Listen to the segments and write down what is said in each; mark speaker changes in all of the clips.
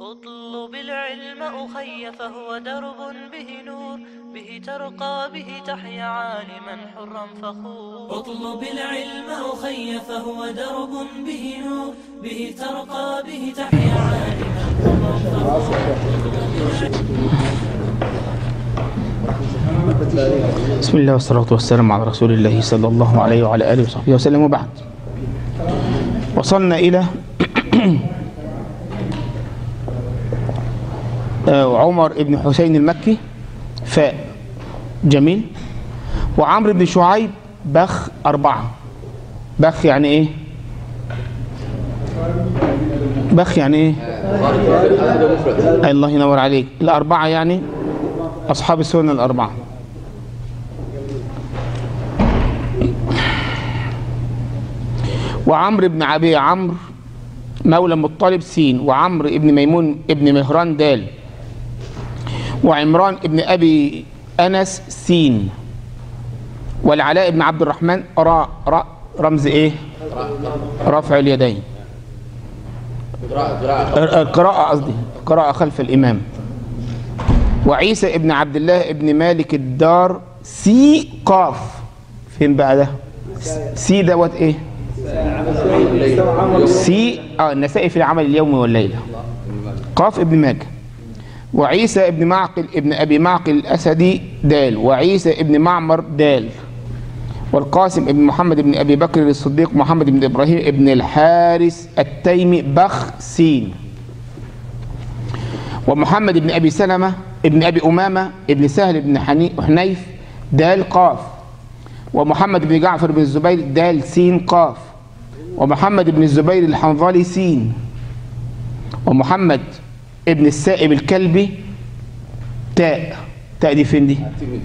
Speaker 1: اطلب العلم أخي فهو درب به نور به ترقى به تحيا عالما حرا فخور اطلب العلم أخي فهو درب به نور به ترقى به تحيا عالما حرا
Speaker 2: بسم الله والصلاة والسلام على رسول الله صلى الله عليه وعلى آله وصحبه وسلم وبعد وصلنا إلى آه، عمر بن حسين المكي فاء جميل وعمرو بن شعيب بخ أربعة بخ يعني إيه بخ يعني إيه الله ينور عليك الأربعة يعني أصحاب السنة الأربعة وعمرو بن أبي عمرو مولى مطلب سين وعمرو بن ميمون ابن مهران دال وعمران ابن أبي أنس سين والعلاء بن عبد الرحمن راء راء رمز إيه رفع اليدين القراءة قصدي القراءة خلف الإمام وعيسى ابن عبد الله ابن مالك الدار سي قاف فين بقى ده سي دوت ايه سي اه النسائي في العمل اليومي والليله قاف ابن ماجه وعيسى ابن معقل ابن ابي معقل الاسدي دال وعيسى ابن معمر دال والقاسم ابن محمد ابن ابي بكر الصديق محمد بن ابراهيم ابن الحارث التيمي بخ سين ومحمد بن ابي سلمه ابن ابي امامه ابن سهل بن حني- حنيف دال قاف ومحمد بن جعفر بن الزبير دال سين قاف ومحمد بن الزبير الحنظلي سين ومحمد ابن السائب الكلبي تاء تاء دي فين دي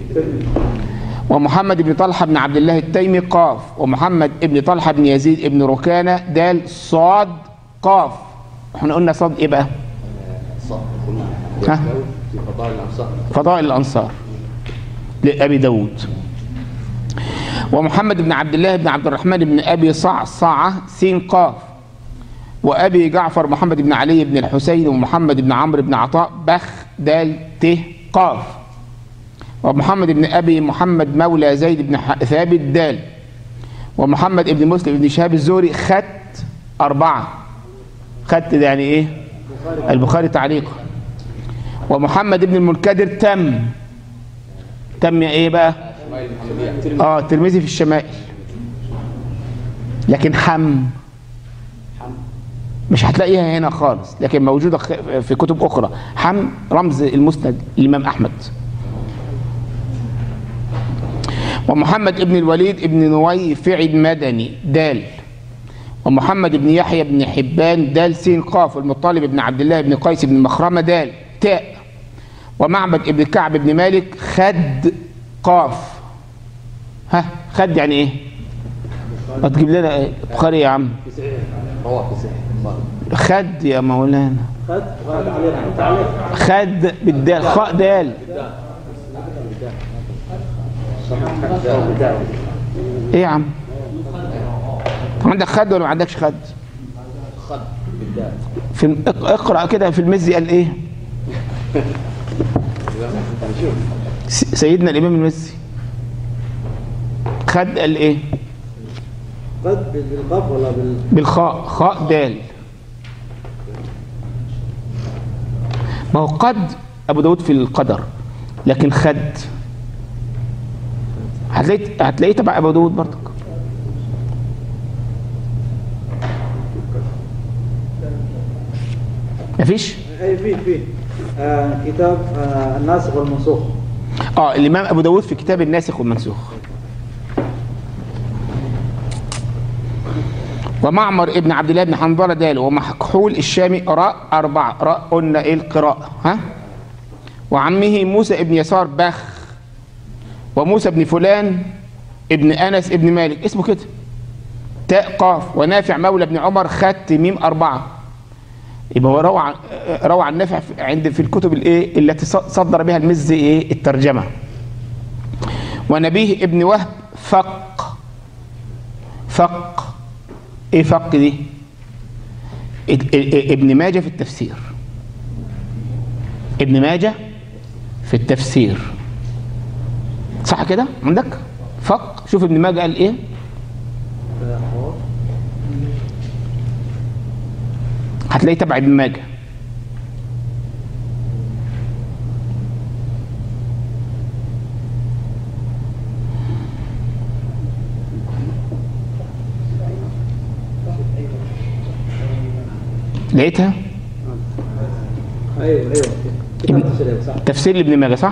Speaker 2: ومحمد بن طلحه بن عبد الله التيمي قاف ومحمد ابن طلحه بن يزيد ابن ركانه دال صاد قاف احنا قلنا صاد ايه بقى ها
Speaker 3: في فضائل الأنصار
Speaker 2: فضائل الأنصار لأبي داود ومحمد بن عبد الله بن عبد الرحمن بن أبي صعصعة سين قاف وأبي جعفر محمد بن علي بن الحسين ومحمد بن عمرو بن عطاء بخ دال ت قاف ومحمد بن أبي محمد مولى زيد بن ح- ثابت دال ومحمد بن مسلم بن شهاب الزهري خط أربعة خط ده يعني إيه البخاري تعليقا ومحمد بن المنكدر تم تم ايه بقى
Speaker 3: شمائل المحمدية
Speaker 2: اه ترمذي في الشمائل لكن حم مش هتلاقيها هنا خالص لكن موجودة خ- في كتب أخرى حم رمز المسند الإمام أحمد ومحمد بن الوليد بن نويفع المدني دال ومحمد بن يحيى بن حبان دال سين قاف والمطالب بن عبد الله بن قيس بن مخرمة دال تاء ومعبد بن كعب بن مالك خد قاف ها خد يعني ايه ما تجيب لنا ايه بخاري يا عم
Speaker 3: في صحيح رواه في صحيح
Speaker 2: خد يا مولانا
Speaker 4: خد خد علينا تعليق
Speaker 2: خد بالدال خاء دال ايه يا عم عندك خد ولا ما عندكش خد
Speaker 3: خد بالدال
Speaker 2: في اق- اقرا كده في المزي قال ايه
Speaker 3: هنشوف
Speaker 2: س- سيدنا الامام المزي خد قال ايه
Speaker 4: خد بالقاف ولا بال
Speaker 2: بالخاء خاء دال ما هو قد ابو داود في القدر لكن خد هتلاقي هتلاقيه تبع ابو داود برضك مفيش
Speaker 4: اي في في آه كتاب آه الناسخ والمنسوخ
Speaker 2: اه الامام ابو داود في كتاب الناسخ والمنسوخ ومعمر ابن عبد الله بن حنظله دال ومحكحول الشامي راء أربعة راء قلنا إيه القراءة ها وعمه موسى ابن يسار بخ وموسى بن فلان ابن أنس ابن مالك اسمه كده تاء قاف ونافع مولى بن عمر خت ميم أربعة يبقى هو روى عن روى عن نافع في- عند في الكتب الايه التي ص- صدر بها المزي ايه الترجمه ونبيه ابن وهب فق فق ايه فق دي اد- ا- ا- ابن ماجه في التفسير ابن ماجه في التفسير صح كده عندك فق شوف ابن ماجه قال ايه هتلاقيه تبع ابن ماجه لقيتها
Speaker 4: ايوه ايوه كتاب تفسير صح
Speaker 2: تفسير لابن ماجه صح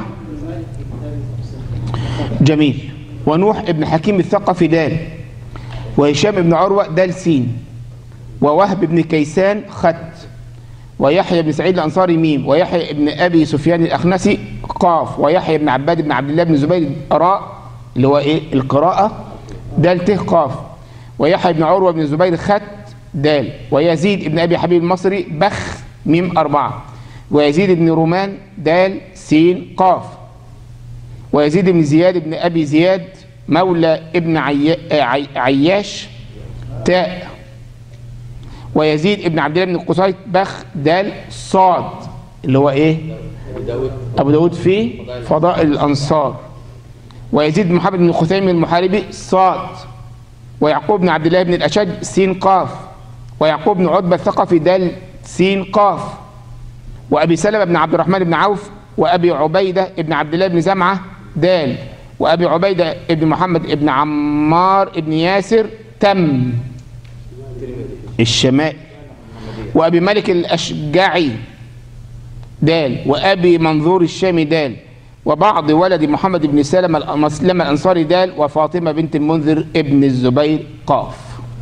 Speaker 2: جميل ونوح ابن حكيم الثقفي دال وهشام ابن عروة دال سين ووهب ابن كيسان خت ويحيى بن سعيد الأنصاري ميم ويحيى ابن أبي سفيان الأخنسي قاف ويحيى بن عباد بن عبد الله بن زبير راء اللي هو إيه القراءة دال ته قاف ويحيى بن عروة بن زبير خت دال ويزيد ابن أبي حبيب المصري بخ ميم أربعة ويزيد بن رومان دال سين قاف ويزيد بن زياد بن أبي زياد مولى ابن عي... عي... عياش تاء ويزيد ابن عبد الله بن قصيط بخ دال صاد اللي هو ايه
Speaker 3: داود
Speaker 2: ابو داود في فضائل الانصار ويزيد بن محمد بن خثيم المحاربي صاد ويعقوب بن عبد الله بن الاشج سين قاف ويعقوب بن عتبه الثقفي دال سين قاف وابي سلمه بن عبد الرحمن بن عوف وابي عبيده بن عبد الله بن زمعه دال وابي عبيده بن محمد بن عمار بن ياسر تم الشمائل وابي مالك الاشجعي دال وابي منظور الشامي دال وبعض ولد محمد بن سلمة مسلمة الأنصاري دال وفاطمة بنت المنذر ابن الزبير قاف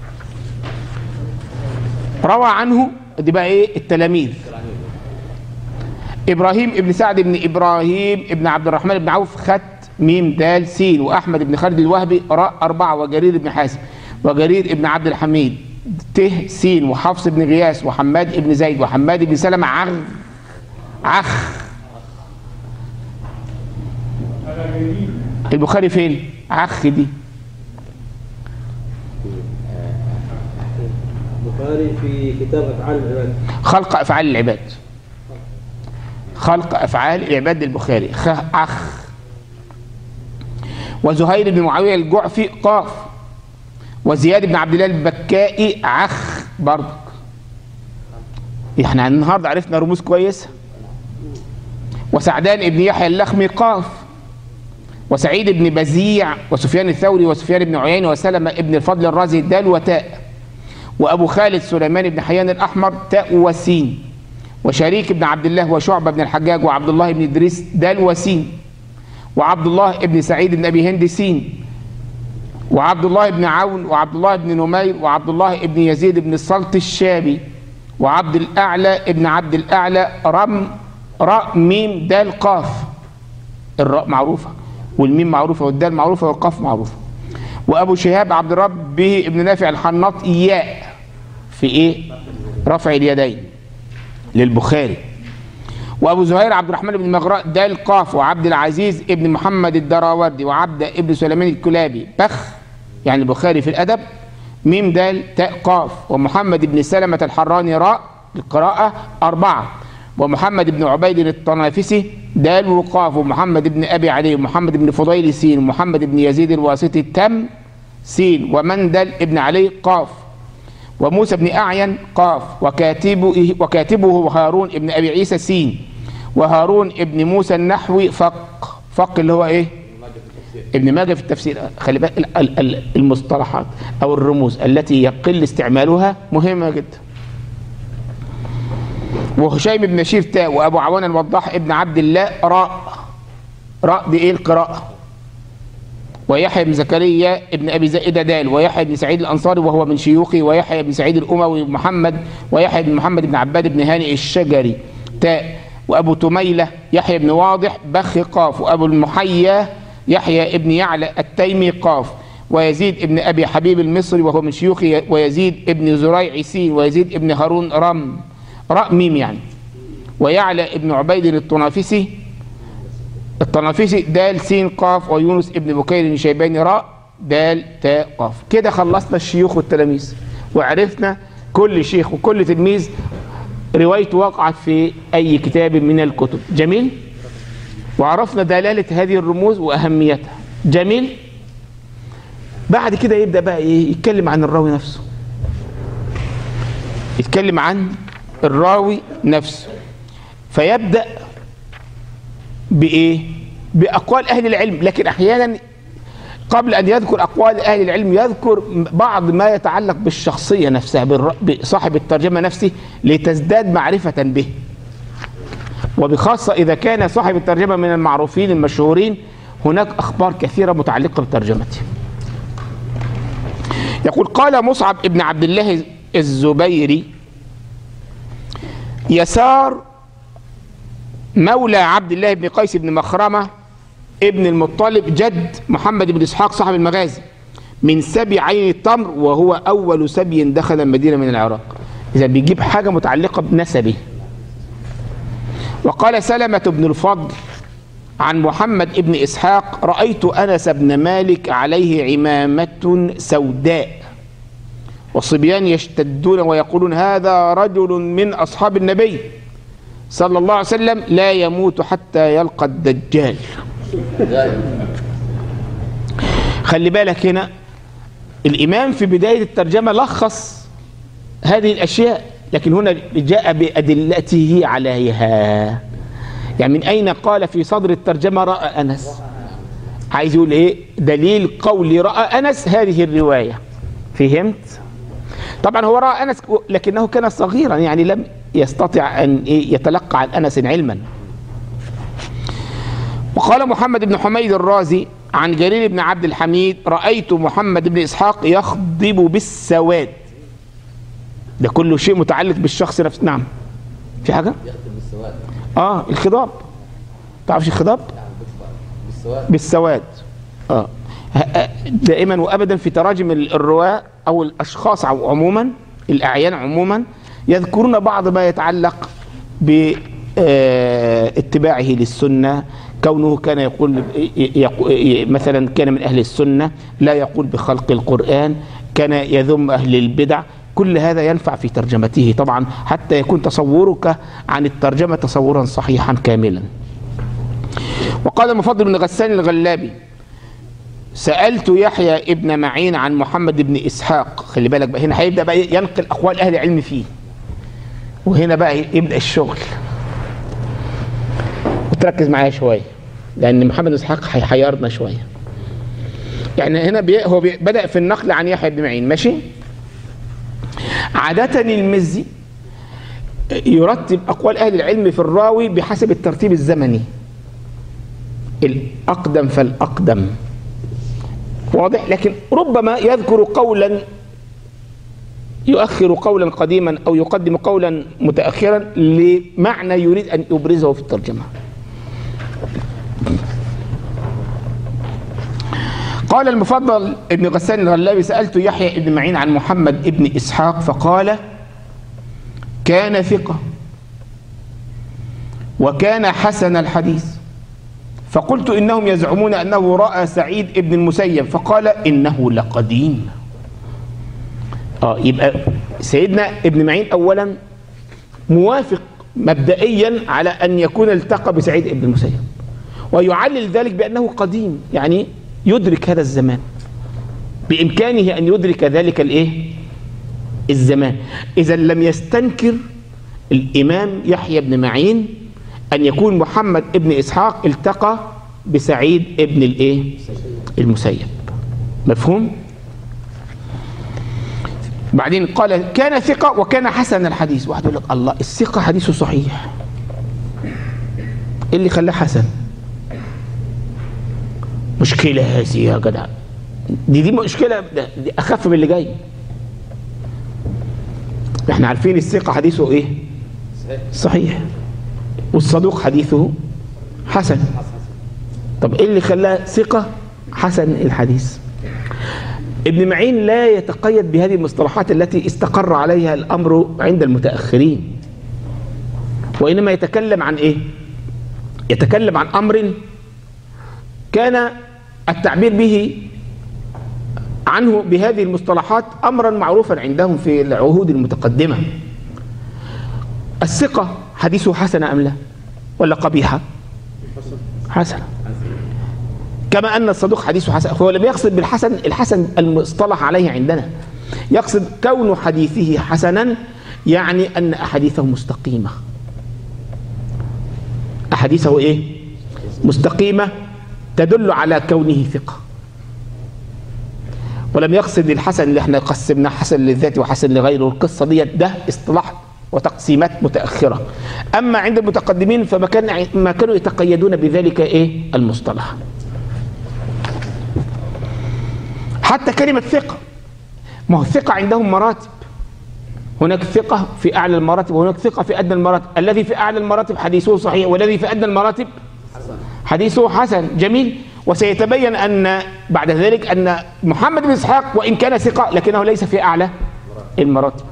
Speaker 2: روى عنه دي بقى ايه التلاميذ ابراهيم ابن سعد بن ابراهيم ابن عبد الرحمن بن عوف خت ميم دال سين واحمد بن خالد الوهبي راء اربعه وجرير بن حاسم وجرير ابن عبد الحميد ته سين وحفص بن غياس وحماد بن زيد وحماد بن سلمة عغ عخ البخاري فين عخ دي
Speaker 4: البخاري في كتاب افعال العباد
Speaker 2: خلق افعال العباد خلق افعال العباد البخاري خ عخ وزهير بن معاويه الجعفي قاف وزياد بن عبد الله البكائي عخ برضك احنا النهارده عرفنا رموز كويسه وسعدان بن يحيى اللخمي قاف وسعيد بن بزيع وسفيان الثوري وسفيان بن عيينة وسلمة بن الفضل الرازي دال وتاء وأبو خالد سليمان بن حيان الأحمر تاء وسين وشريك بن عبد الله وشعبة بن الحجاج وعبد الله بن إدريس دال وسين وعبد الله بن سعيد بن أبي هند سين وعبد الله بن عون وعبد الله بن نمير وعبد الله بن يزيد بن السلط الشابي وعبد الأعلى ابن عبد الأعلى رم راء ميم دال قاف الراء معروفة والميم معروفة والدال معروفة والقاف معروفة وأبو شهاب عبد الرب به ابن نافع الحناط ياء في إيه رفع اليدين للبخاري وأبو زهير عبد الرحمن بن مغراء دال قاف وعبد العزيز ابن محمد الدراوردي وعبد ابن سليمان الكلابي بخ يعني البخاري في الأدب ميم دال تاء قاف ومحمد بن سلمة الحراني راء القراءة أربعة ومحمد بن عبيد الطنافسي دال وقاف ومحمد بن أبي علي ومحمد بن فضيل سين ومحمد بن يزيد الواسطي تم سين ومندل ابن علي قاف وموسى بن أعين قاف وكاتبه, وكاتبه هارون ابن أبي عيسى سين وهارون ابن موسى النحوي فق فق اللي هو ايه ابن ماجه في التفسير خلي بالك ال- ال- ال- المصطلحات او الرموز التي يقل استعمالها مهمه جدا وهشيم بن بشير تاء وابو عوان الوضاح ابن عبد الله راء راء دي ايه القراءه ويحيى بن زكريا ابن ابي زائده دال ويحيى بن سعيد الانصاري وهو من شيوخه ويحيى بن سعيد الاموي ومحمد ويحيى بن محمد بن عباد بن هانئ الشجري تاء وابو تميله يحيى بن واضح بخ قاف وابو المحيا يحيى ابن يعلى التيمي قاف ويزيد ابن ابي حبيب المصري وهو من شيوخه ويزيد ابن زريع سين ويزيد ابن هارون رم راء ميم يعني ويعلى ابن عبيد الطنافسي الطنافسي دال سين قاف ويونس ابن بكير الشيباني راء دال تاء قاف كده خلصنا الشيوخ والتلاميذ وعرفنا كل شيخ وكل تلميذ روايته وقعت في أي كتاب من الكتب جميل وعرفنا دلالة هذه الرموز وأهميتها جميل بعد كده يبدأ بقى إيه يتكلم عن الراوي نفسه يتكلم عن الراوي نفسه فيبدأ بإيه بأقوال أهل العلم لكن أحيانا قبل أن يذكر أقوال أهل العلم يذكر بعض ما يتعلق بالشخصية نفسها بالر- بصاحب الترجمة نفسه لتزداد معرفة به وبخاصة إذا كان صاحب الترجمة من المعروفين المشهورين هناك أخبار كثيرة متعلقة بترجمته يقول قال مصعب ابن عبد الله الزبيري يسار مولى عبد الله بن قيس بن مخرمة ابن المطلب جد محمد بن إسحاق صاحب المغازي من سبي عين التمر وهو أول سبي دخل المدينة من العراق إذا بيجيب حاجة متعلقة بنسبه وقال سلمة بن الفضل عن محمد بن إسحاق رأيت أنس بن مالك عليه عمامة سوداء والصبيان يشتدون ويقولون هذا رجل من أصحاب النبي صلى الله عليه وسلم لا يموت حتى يلقى الدجال
Speaker 3: دائما
Speaker 2: خلي بالك هنا الإمام في بداية الترجمة لخص هذه الأشياء لكن هنا جاء بأدلته عليها يعني من أين قال في صدر الترجمة رأى أنس عايز يقول إيه دليل قول رأى أنس هذه الرواية فهمت طبعا هو رأى أنس لكنه كان صغيرا يعني لم يستطع أن إيه يتلقى عن أنس علما وقال محمد بن حميد الرازي عن جرير بن عبد الحميد رأيت محمد بن إسحاق يخضب بالسواد ده كله شيء متعلق بالشخص نفسه نعم في حاجة؟
Speaker 3: يختم بالسواد
Speaker 2: اه الخضاب تعرفش الخضاب؟
Speaker 3: بالسواد
Speaker 2: بالسواد اه ه- آه، دائما وابدا في تراجم ال- الرواة او الاشخاص عم- عموما الاعيان عموما يذكرون بعض ما يتعلق باتباعه للسنه كونه كان يقول يقو- ي- مثلا كان من اهل السنه لا يقول بخلق القران كان يذم اهل البدع كل هذا ينفع في ترجمته طبعا حتى يكون تصورك عن الترجمه تصورا صحيحا كاملا وقال المفضل بن غسان الغلابي سألت يحيى ابن معين عن محمد بن إسحاق خلي بالك بقى هنا هيبدأ بقى ينقل أقوال أهل العلم فيه وهنا بقى يبدأ الشغل وتركز معايا شوية لأن محمد بن إسحاق هيحيرنا شوية يعني هنا بي هو بي بدأ في النقل عن يحيى بن معين ماشي عادة المزي يرتب أقوال أهل العلم في الراوي بحسب الترتيب الزمني الأقدم فالأقدم واضح لكن ربما يذكر قولا يؤخر قولا قديما أو يقدم قولا متأخرا لمعنى يريد أن يبرزه في الترجمة قال المفضل ابن غسان الغلابي سألت يحيى ابن معين عن محمد ابن إسحاق فقال كان ثقة وكان حسن الحديث فقلت إنهم يزعمون أنه رأى سعيد ابن المسيب فقال إنه لقديم آه يبقى سيدنا ابن معين أولا موافق مبدئيا على أن يكون التقى بسعيد ابن المسيب ويعلل ذلك بأنه قديم يعني يدرك هذا الزمان بإمكانه أن يدرك ذلك الإيه الزمان إذا لم يستنكر الإمام يحيى بن معين أن يكون محمد ابن إسحاق التقى بسعيد ابن الإيه المسيب مفهوم بعدين قال كان ثقة وكان حسن الحديث واحد يقول لك الله الثقة حديثه صحيح إيه اللي خلاه حسن مشكلة هذه يا جدع دي دي مشكلة ده- دي أخف من اللي جاي احنا عارفين الثقة حديثه ايه
Speaker 3: صحيح
Speaker 2: صحيح والصدوق حديثه حسن طب ايه اللي خلاه ثقة حسن الحديث ابن معين لا يتقيد بهذه المصطلحات التي استقر عليها الأمر عند المتأخرين وإنما يتكلم عن إيه يتكلم عن أمر كان التعبير به عنه بهذه المصطلحات أمرا معروفا عندهم في العهود المتقدمة الثقة حديثه حسنة أم لا ولا قبيحة حسنة كما أن الصدوق حديثه حسن هو لم يقصد بالحسن الحسن المصطلح عليه عندنا يقصد كون حديثه حسنا يعني أن أحاديثه مستقيمة أحاديثه إيه مستقيمة تدل على كونه ثقة ولم يقصد الحسن اللي احنا قسمناه حسن للذات وحسن لغيره القصة دي ده اصطلاح وتقسيمات متأخرة أما عند المتقدمين فما كان ما كانوا يتقيدون بذلك إيه المصطلح حتى كلمة ثقة ما هو الثقة عندهم مراتب هناك ثقة في أعلى المراتب وهناك ثقة في أدنى المراتب الذي في أعلى المراتب حديثه صحيح والذي في أدنى المراتب حديثه حسن جميل وسيتبين أن بعد ذلك أن محمد بن إسحاق وإن كان ثقة لكنه ليس في أعلى المراتب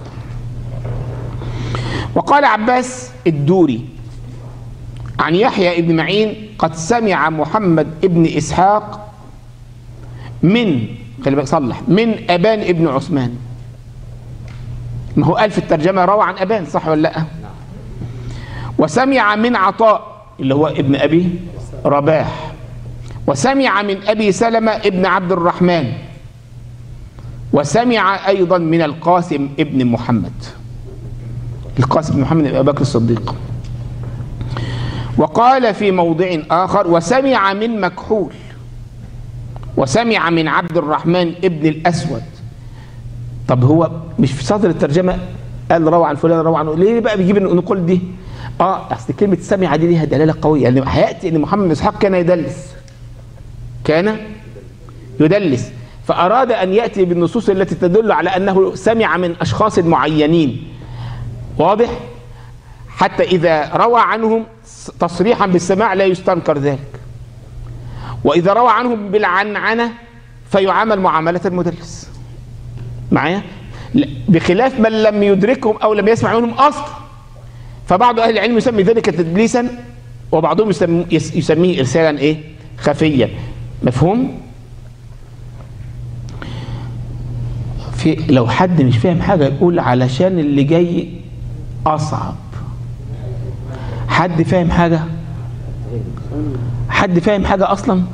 Speaker 2: وقال عباس الدوري عن يحيى بن معين قد سمع محمد بن إسحاق من خلي بالك صلح من أبان ابن عثمان ما هو قال في الترجمة روى عن أبان صح ولا لا وسمع من عطاء اللي هو ابن أبي رباح وسمع من أبي سلمة ابن عبد الرحمن وسمع أيضا من القاسم ابن محمد القاسم بن محمد بن أبي بكر الصديق وقال في موضع آخر وسمع من مكحول وسمع من عبد الرحمن ابن الأسود طب هو مش في صدر الترجمة قال روى عن فلان روى عنه ليه بقى بيجيب النقول دي اه اصل كلمة سمع دي ليها دلالة قوية يعني هيأتي ان محمد بن اسحاق كان يدلس كان يدلس فأراد أن يأتي بالنصوص التي تدل على أنه سمع من أشخاص معينين واضح حتى إذا روى عنهم تصريحا بالسماع لا يستنكر ذلك وإذا روى عنهم بالعنعنة فيعامل معاملة المدلس معايا بخلاف من لم يدركهم أو لم يسمع منهم أصلا فبعض أهل العلم يسمي ذلك تدليسا وبعضهم يسميه, يسميه إرسالا إيه خفيا مفهوم في لو حد مش فاهم حاجة يقول علشان اللي جاي أصعب حد فاهم حاجة حد فاهم حاجة أصلا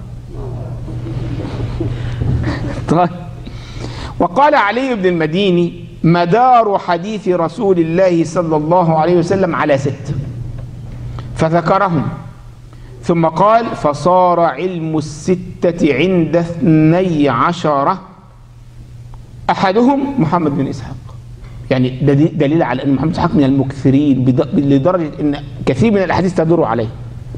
Speaker 2: طيب وقال علي بن المديني مدار حديث رسول الله صلى الله عليه وسلم على ست فذكرهم ثم قال فصار علم الستة عند اثني عشرة أحدهم محمد بن إسحاق يعني ده دليل على أن محمد بن إسحاق من المكثرين لدرجة أن كثير من الأحاديث تدور عليه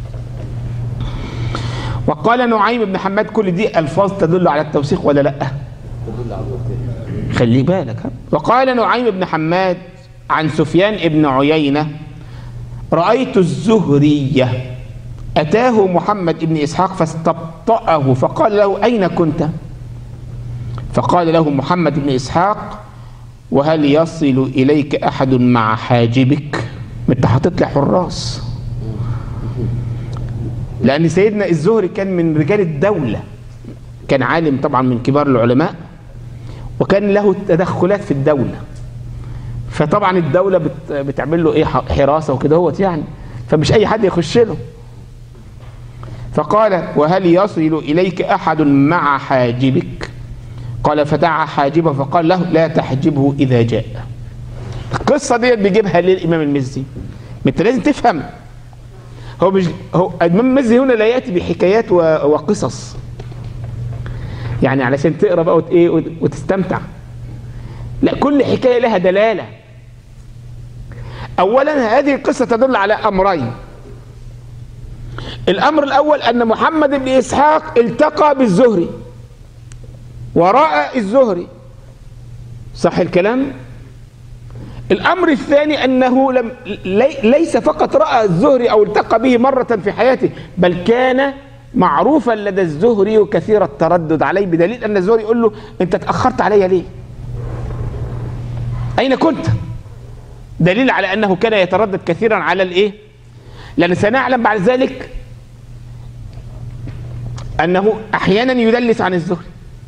Speaker 2: وقال نعيم بن حماد كل دي ألفاظ تدل على التوثيق ولا لأ
Speaker 3: تدل على الوقت
Speaker 2: خلي بالك ها. وقال نعيم بن حماد عن سفيان بن عيينة رأيت الزهرية أتاه محمد بن إسحاق فاستبطأه فقال له أين كنت فقال له محمد بن إسحاق وهل يصل إليك أحد مع حاجبك ما انت حاطط لي حراس لأن سيدنا الزهري كان من رجال الدولة كان عالم طبعا من كبار العلماء وكان له تدخلات في الدولة فطبعا الدولة بت بتعمل له ايه حراسة وكده هوت يعني فمش أي حد يخش له فقال وهل يصل إليك أحد مع حاجبك قال فدعا حاجبه فقال له لا تحجبه إذا جاء القصة ديت بيجيبها ليه الإمام المزي ما انت لازم تفهم هو مش هو الإمام المزي هنا لا يأتي بحكايات و- وقصص يعني علشان تقرا بقى وت- ايه وت- وتستمتع لا كل حكايه لها دلاله اولا هذه القصه تدل على امرين الامر الاول ان محمد بن اسحاق التقى بالزهري وراى الزهري صح الكلام الامر الثاني انه لم لي ليس فقط راى الزهري او التقى به مره في حياته بل كان معروفا لدى الزهري كثير التردد عليه بدليل ان الزهري يقول له انت اتاخرت علي ليه اين كنت دليل على انه كان يتردد كثيرا على الايه لان سنعلم بعد ذلك انه احيانا يدلس عن الزهري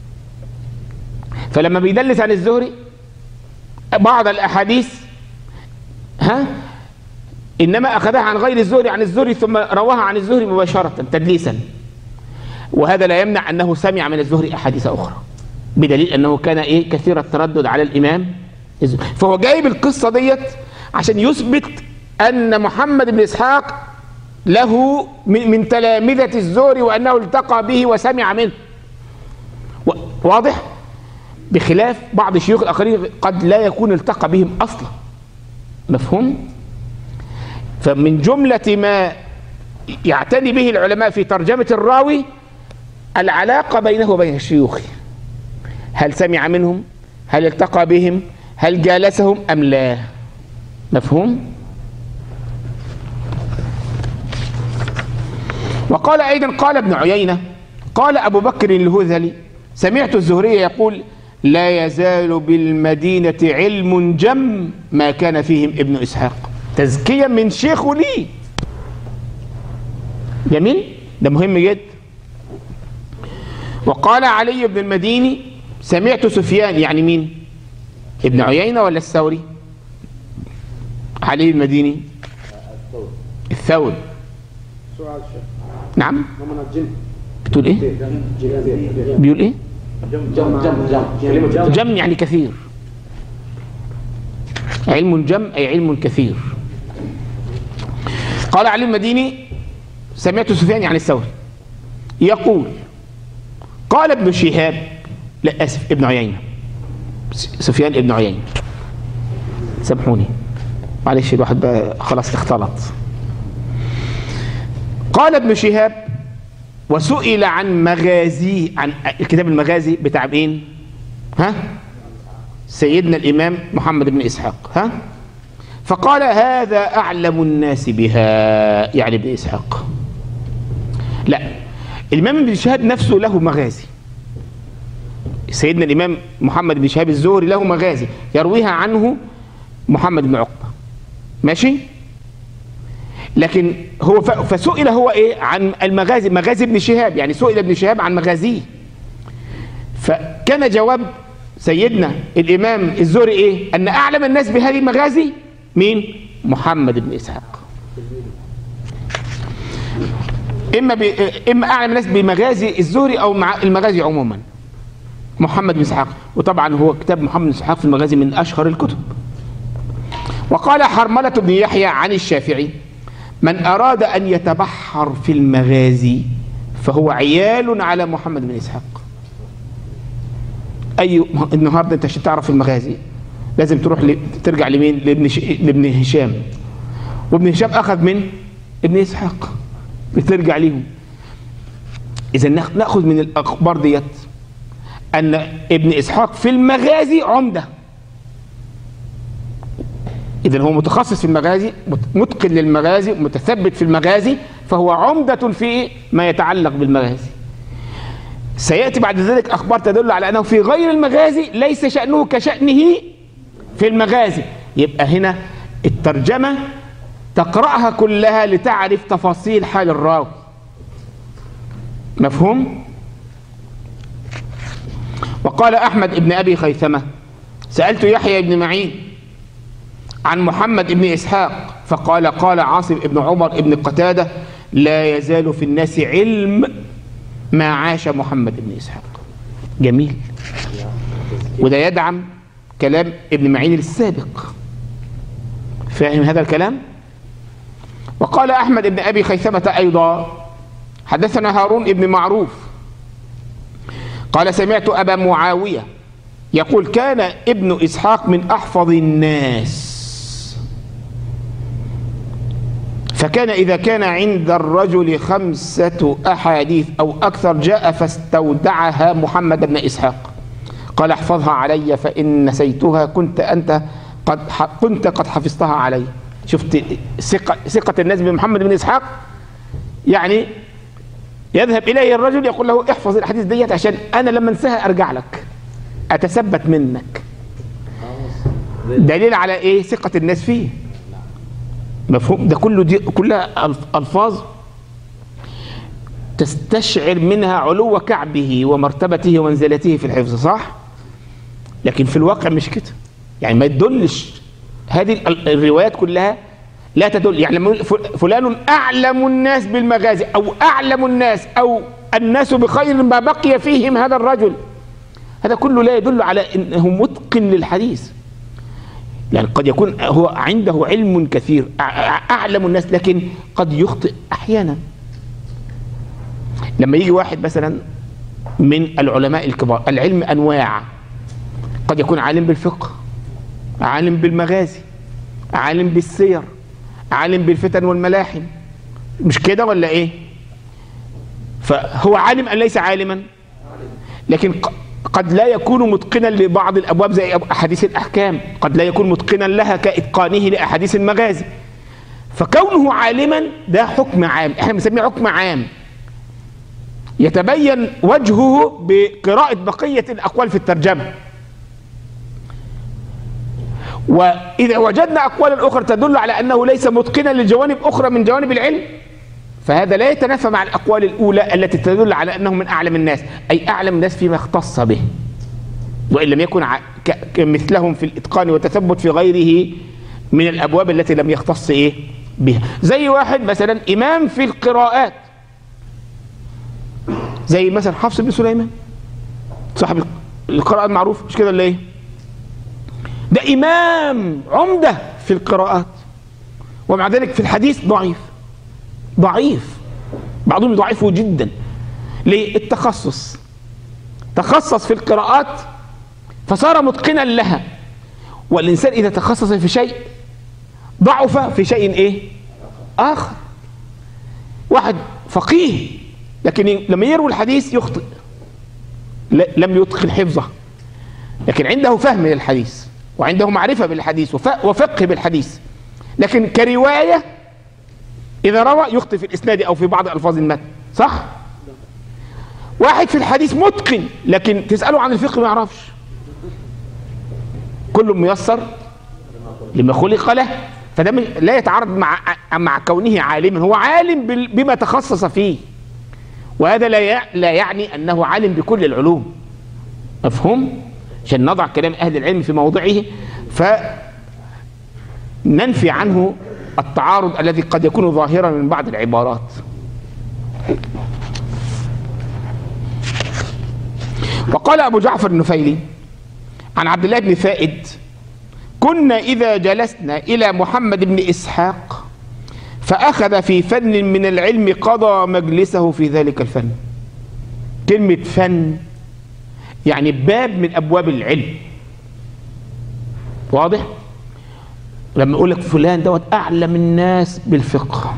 Speaker 2: فلما بيدلس عن الزهري بعض الاحاديث ها إنما أخذها عن غير الزهري عن الزهري ثم رواها عن الزهري مباشرة تدليسا وهذا لا يمنع أنه سمع من الزهري أحاديث أخرى بدليل أنه كان إيه كثير التردد على الإمام الزهري فهو جايب القصة ديت عشان يثبت أن محمد بن إسحاق له من من تلامذة الزهري وأنه التقى به وسمع منه و- واضح بخلاف بعض الشيوخ الآخرين قد لا يكون التقى بهم أصلا مفهوم فمن جملة ما يعتني به العلماء في ترجمة الراوي العلاقة بينه وبين الشيوخ هل سمع منهم هل التقى بهم هل جالسهم أم لا مفهوم وقال أيضا قال ابن عيينة قال أبو بكر الهذلي سمعت الزهري يقول لا يزال بالمدينة علم جم ما كان فيهم ابن إسحاق تزكيا من شيخه لي جميل ده مهم جدا وقال علي بن المديني سمعت سفيان يعني مين ابن عيينة ولا الثوري علي المديني الثوري
Speaker 3: سؤال شيخ
Speaker 2: نعم
Speaker 3: من الجن
Speaker 2: بتقول ايه
Speaker 3: جن
Speaker 2: بيقول ايه
Speaker 3: جم جم جم كلمة جم
Speaker 2: جم يعني كثير علم جم أي علم كثير قال علي المديني سمعت سفيان يعني الثوري يقول قال ابن شهاب لا اسف ابن عيينه س- سفيان ابن عيينه سامحوني معلش الواحد بقى خلاص اختلط قال ابن شهاب وسئل عن مغازيه عن الكتاب المغازي بتاع مين ها سيدنا الامام محمد بن اسحاق ها فقال هذا اعلم الناس بها يعني ابن اسحاق لا الامام ابن شهاب نفسه له مغازي سيدنا الامام محمد بن شهاب الزهري له مغازي يرويها عنه محمد بن عقبه ماشي لكن هو ف- فسئل هو ايه عن المغازي مغازي ابن شهاب يعني سئل ابن شهاب عن مغازيه فكان جواب سيدنا الامام الزهري ايه ان اعلم الناس بهذه المغازي مين محمد بن اسحاق اما ب... اما اعلم الناس بمغازي الزهري او مع المغازي عموما محمد بن اسحاق وطبعا هو كتاب محمد بن اسحاق في المغازي من اشهر الكتب وقال حرملة بن يحيى عن الشافعي من أراد أن يتبحر في المغازي فهو عيال على محمد بن إسحاق أي النهاردة أنت عشان تعرف المغازي لازم تروح ل... ترجع لمين لابن, ش... لابن هشام وابن هشام أخذ من ابن إسحاق بترجع ليهم إذا ناخ- نأخذ من الأخبار ديت أن ابن إسحاق في المغازي عمده إذا هو متخصص في المغازي مت- متقن للمغازي متثبت في المغازي فهو عمدة في ما يتعلق بالمغازي سيأتي بعد ذلك أخبار تدل على أنه في غير المغازي ليس شأنه كشأنه في المغازي يبقى هنا الترجمة تقرأها كلها لتعرف تفاصيل حال الراوي مفهوم؟ وقال أحمد بن أبي خيثمة سألت يحيى بن معين عن محمد بن إسحاق فقال قال عاصم بن عمر بن قتادة لا يزال في الناس علم ما عاش محمد بن إسحاق جميل وده يدعم كلام ابن معين السابق فاهم هذا الكلام وقال أحمد بن أبي خيثمة أيضا حدثنا هارون بن معروف قال سمعت أبا معاوية يقول كان ابن إسحاق من أحفظ الناس فكان إذا كان عند الرجل خمسة أحاديث أو أكثر جاء فاستودعها محمد بن إسحاق قال احفظها علي فإن نسيتها كنت أنت قد ح- كنت قد حفظتها علي شفت ثقة ثقة الناس بمحمد بن إسحاق يعني يذهب إليه الرجل يقول له احفظ الحديث ديت عشان أنا لما انساها أرجع لك أتثبت منك دليل على إيه ثقة الناس فيه مفهوم ده كله دي كلها ألف- الفاظ تستشعر منها علو كعبه ومرتبته ومنزلته في الحفظ صح لكن في الواقع مش كده يعني ما يدلش هذه ال- الروايات كلها لا تدل يعني لما يقول ف- فلان اعلم الناس بالمغازي او اعلم الناس او الناس بخير ما بقي فيهم هذا الرجل هذا كله لا يدل على انه متقن للحديث يعني قد يكون هو عنده علم كثير أع- أع- اعلم الناس لكن قد يخطئ احيانا لما يجي واحد مثلا من العلماء الكبار العلم انواع قد يكون عالم بالفقه عالم بالمغازي عالم بالسير عالم بالفتن والملاحم مش كده ولا ايه فهو عالم ام ليس عالما لكن ق- قد لا يكون متقنا لبعض الابواب زي أب- احاديث الاحكام قد لا يكون متقنا لها كاتقانه لاحاديث المغازي فكونه عالما ده حكم عام احنا بنسميه حكم عام يتبين وجهه بقراءة بقية الأقوال في الترجمة وإذا وجدنا أقوالا أخرى تدل على أنه ليس متقنا لجوانب أخرى من جوانب العلم فهذا لا يتنافى مع الأقوال الأولى التي تدل على أنه من أعلم الناس أي أعلم الناس فيما اختص به وإن لم يكن ع- ك- كمثلهم في الإتقان والتثبت في غيره من الأبواب التي لم يختص إيه بها زي واحد مثلا إمام في القراءات زي مثلا حفص بن سليمان صاحب القراءة المعروف مش كده ولا ايه؟ ده إمام عمدة في القراءات ومع ذلك في الحديث ضعيف ضعيف بعضهم يضعفه جدا ليه؟ التخصص تخصص في القراءات فصار متقنا لها والإنسان إذا تخصص في شيء ضعف في شيء إيه؟ آخر واحد فقيه لكن لما يروي الحديث يخطئ ل- لم يتقن حفظه لكن عنده فهم للحديث وعنده معرفة بالحديث وف- وفقه بالحديث لكن كرواية إذا روى يخطئ في الإسناد أو في بعض ألفاظ المتن صح؟ واحد في الحديث متقن لكن تسأله عن الفقه ما يعرفش كل ميسر لما خلق له فده مش- لا يتعارض مع مع كونه عالما هو عالم بال- بما تخصص فيه وهذا لا يع- لا يعني انه عالم بكل العلوم مفهوم عشان نضع كلام اهل العلم في موضعه فننفي عنه التعارض الذي قد يكون ظاهرا من بعض العبارات وقال ابو جعفر النفيلي عن عبد الله بن فائد كنا اذا جلسنا الى محمد بن اسحاق فأخذ في فن من العلم قضى مجلسه في ذلك الفن كلمة فن يعني باب من أبواب العلم واضح؟ لما أقول لك فلان دوت أعلم الناس بالفقه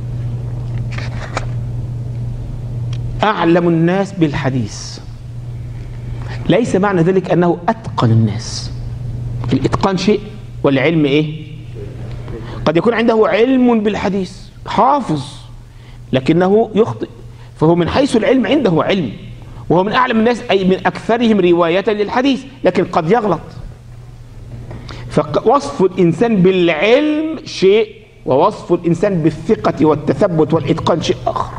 Speaker 2: أعلم الناس بالحديث ليس معنى ذلك أنه أتقن الناس الإتقان شيء والعلم إيه؟ قد يكون عنده علم بالحديث حافظ لكنه يخطئ فهو من حيث العلم عنده علم وهو من اعلم الناس اي من اكثرهم روايه للحديث لكن قد يغلط فوصف الانسان بالعلم شيء ووصف الانسان بالثقه والتثبت والاتقان شيء اخر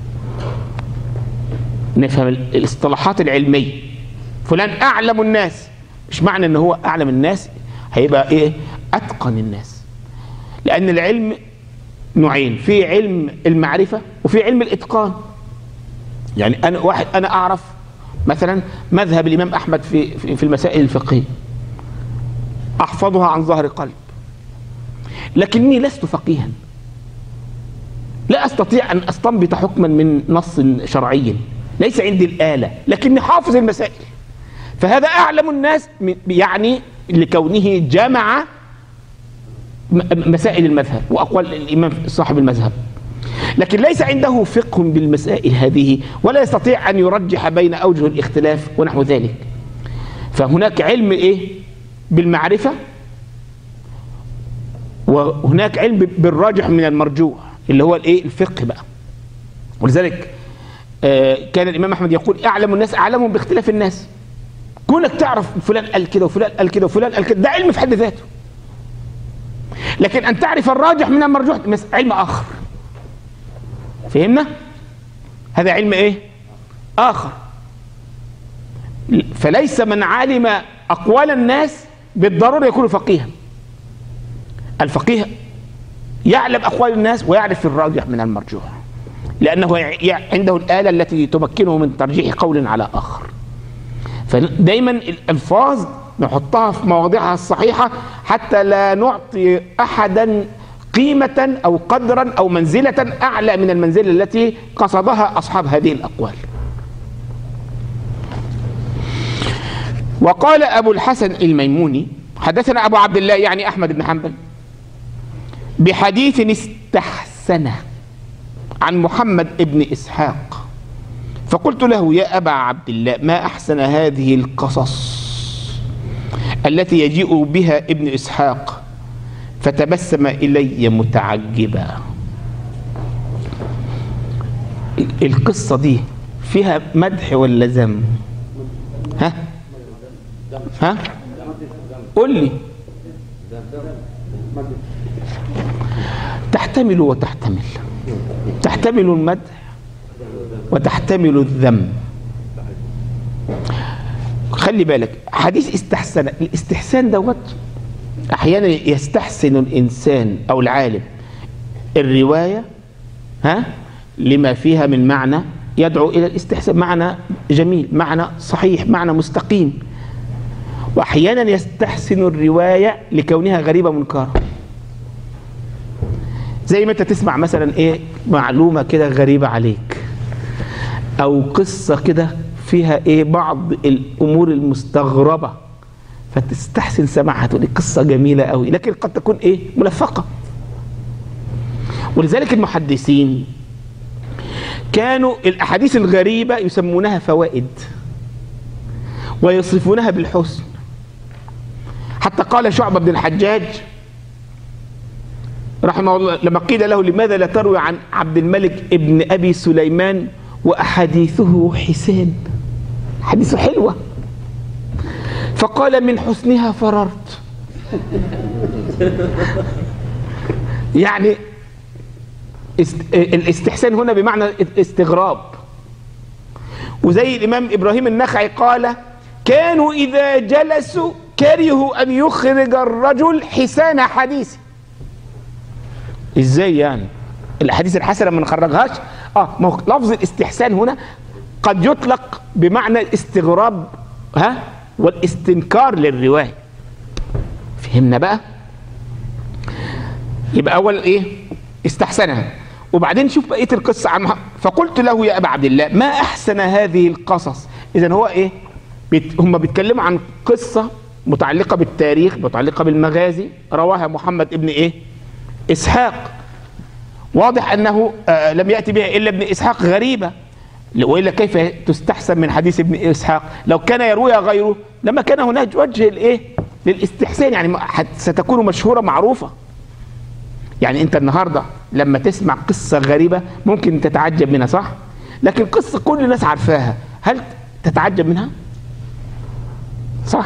Speaker 2: نفهم الاصطلاحات العلميه فلان اعلم الناس مش معنى ان هو اعلم الناس هيبقى ايه اتقن الناس لأن العلم نوعين في علم المعرفة وفي علم الإتقان يعني أنا واحد أنا أعرف مثلا مذهب الإمام أحمد في في في المسائل الفقهية أحفظها عن ظهر قلب لكني لست فقيها لا أستطيع أن أستنبط حكما من نص شرعي ليس عندي الآلة لكني حافظ المسائل فهذا أعلم الناس م- يعني لكونه جمع م- مسائل المذهب واقوال الامام صاحب المذهب لكن ليس عنده فقه بالمسائل هذه ولا يستطيع ان يرجح بين اوجه الاختلاف ونحو ذلك فهناك علم ايه بالمعرفه وهناك علم بالراجح من المرجوح اللي هو الايه الفقه بقى ولذلك آه، كان الامام احمد يقول اعلم الناس اعلمهم باختلاف الناس كونك تعرف فلان قال كده وفلان قال كده وفلان قال كده ده علم في حد ذاته لكن ان تعرف الراجح من المرجوح مس- علم اخر فهمنا هذا علم ايه اخر فليس من علم اقوال الناس بالضروره يكون فقيها الفقيه يعلم اقوال الناس ويعرف الراجح من المرجوح لانه يع- عنده الاله التي تمكنه من ترجيح قول على اخر فدايما الالفاظ نحطها في مواضعها الصحيحه حتى لا نعطي احدا قيمه او قدرا او منزله اعلى من المنزله التي قصدها اصحاب هذه الاقوال وقال ابو الحسن الميموني حدثنا ابو عبد الله يعني احمد بن حنبل بحديث استحسنه عن محمد بن اسحاق فقلت له يا ابا عبد الله ما احسن هذه القصص التي يجيء بها ابن اسحاق فتبسم الي متعجبا القصه دي فيها مدح ولا ذم ها ها قل لي تحتمل وتحتمل تحتمل المدح وتحتمل الذم خلي بالك حديث استحسن الاستحسان دوت احيانا يستحسن الانسان او العالم الروايه ها لما فيها من معنى يدعو الى الاستحسان معنى جميل معنى صحيح معنى مستقيم واحيانا يستحسن الروايه لكونها غريبه منكره زي ما انت تسمع مثلا ايه معلومه كده غريبه عليك او قصه كده فيها ايه بعض الامور المستغربه فتستحسن سماعها تقول قصه جميله قوي لكن قد تكون ايه ملفقه ولذلك المحدثين كانوا الاحاديث الغريبه يسمونها فوائد ويصفونها بالحسن حتى قال شعبة بن الحجاج رحمه الله لما قيل له لماذا لا تروي عن عبد الملك ابن ابي سليمان واحاديثه حسان حديثه حلوه فقال من حسنها فررت يعني است... الاستحسان هنا بمعنى استغراب وزي الامام ابراهيم النخعي قال كانوا اذا جلسوا كرهوا ان يخرج الرجل حسان حديثه ازاي يعني الاحاديث الحسنه ما نخرجهاش اه ما هو لفظ الاستحسان هنا قد يطلق بمعنى الاستغراب ها والاستنكار للروايه فهمنا بقى يبقى اول ايه استحسنها وبعدين شوف بقيه القصه عن مح- فقلت له يا ابا عبد الله ما احسن هذه القصص اذا هو ايه بيت هم بيتكلموا عن قصه متعلقه بالتاريخ متعلقه بالمغازي رواها محمد ابن ايه اسحاق واضح انه آه لم ياتي بها الا ابن اسحاق غريبه والا كيف تستحسن من حديث ابن اسحاق لو كان يرويها غيره لما كان هناك وجه الايه للاستحسان يعني ما- حت- ستكون مشهوره معروفه يعني انت النهارده لما تسمع قصه غريبه ممكن تتعجب منها صح لكن قصه كل الناس عارفاها هل تتعجب منها صح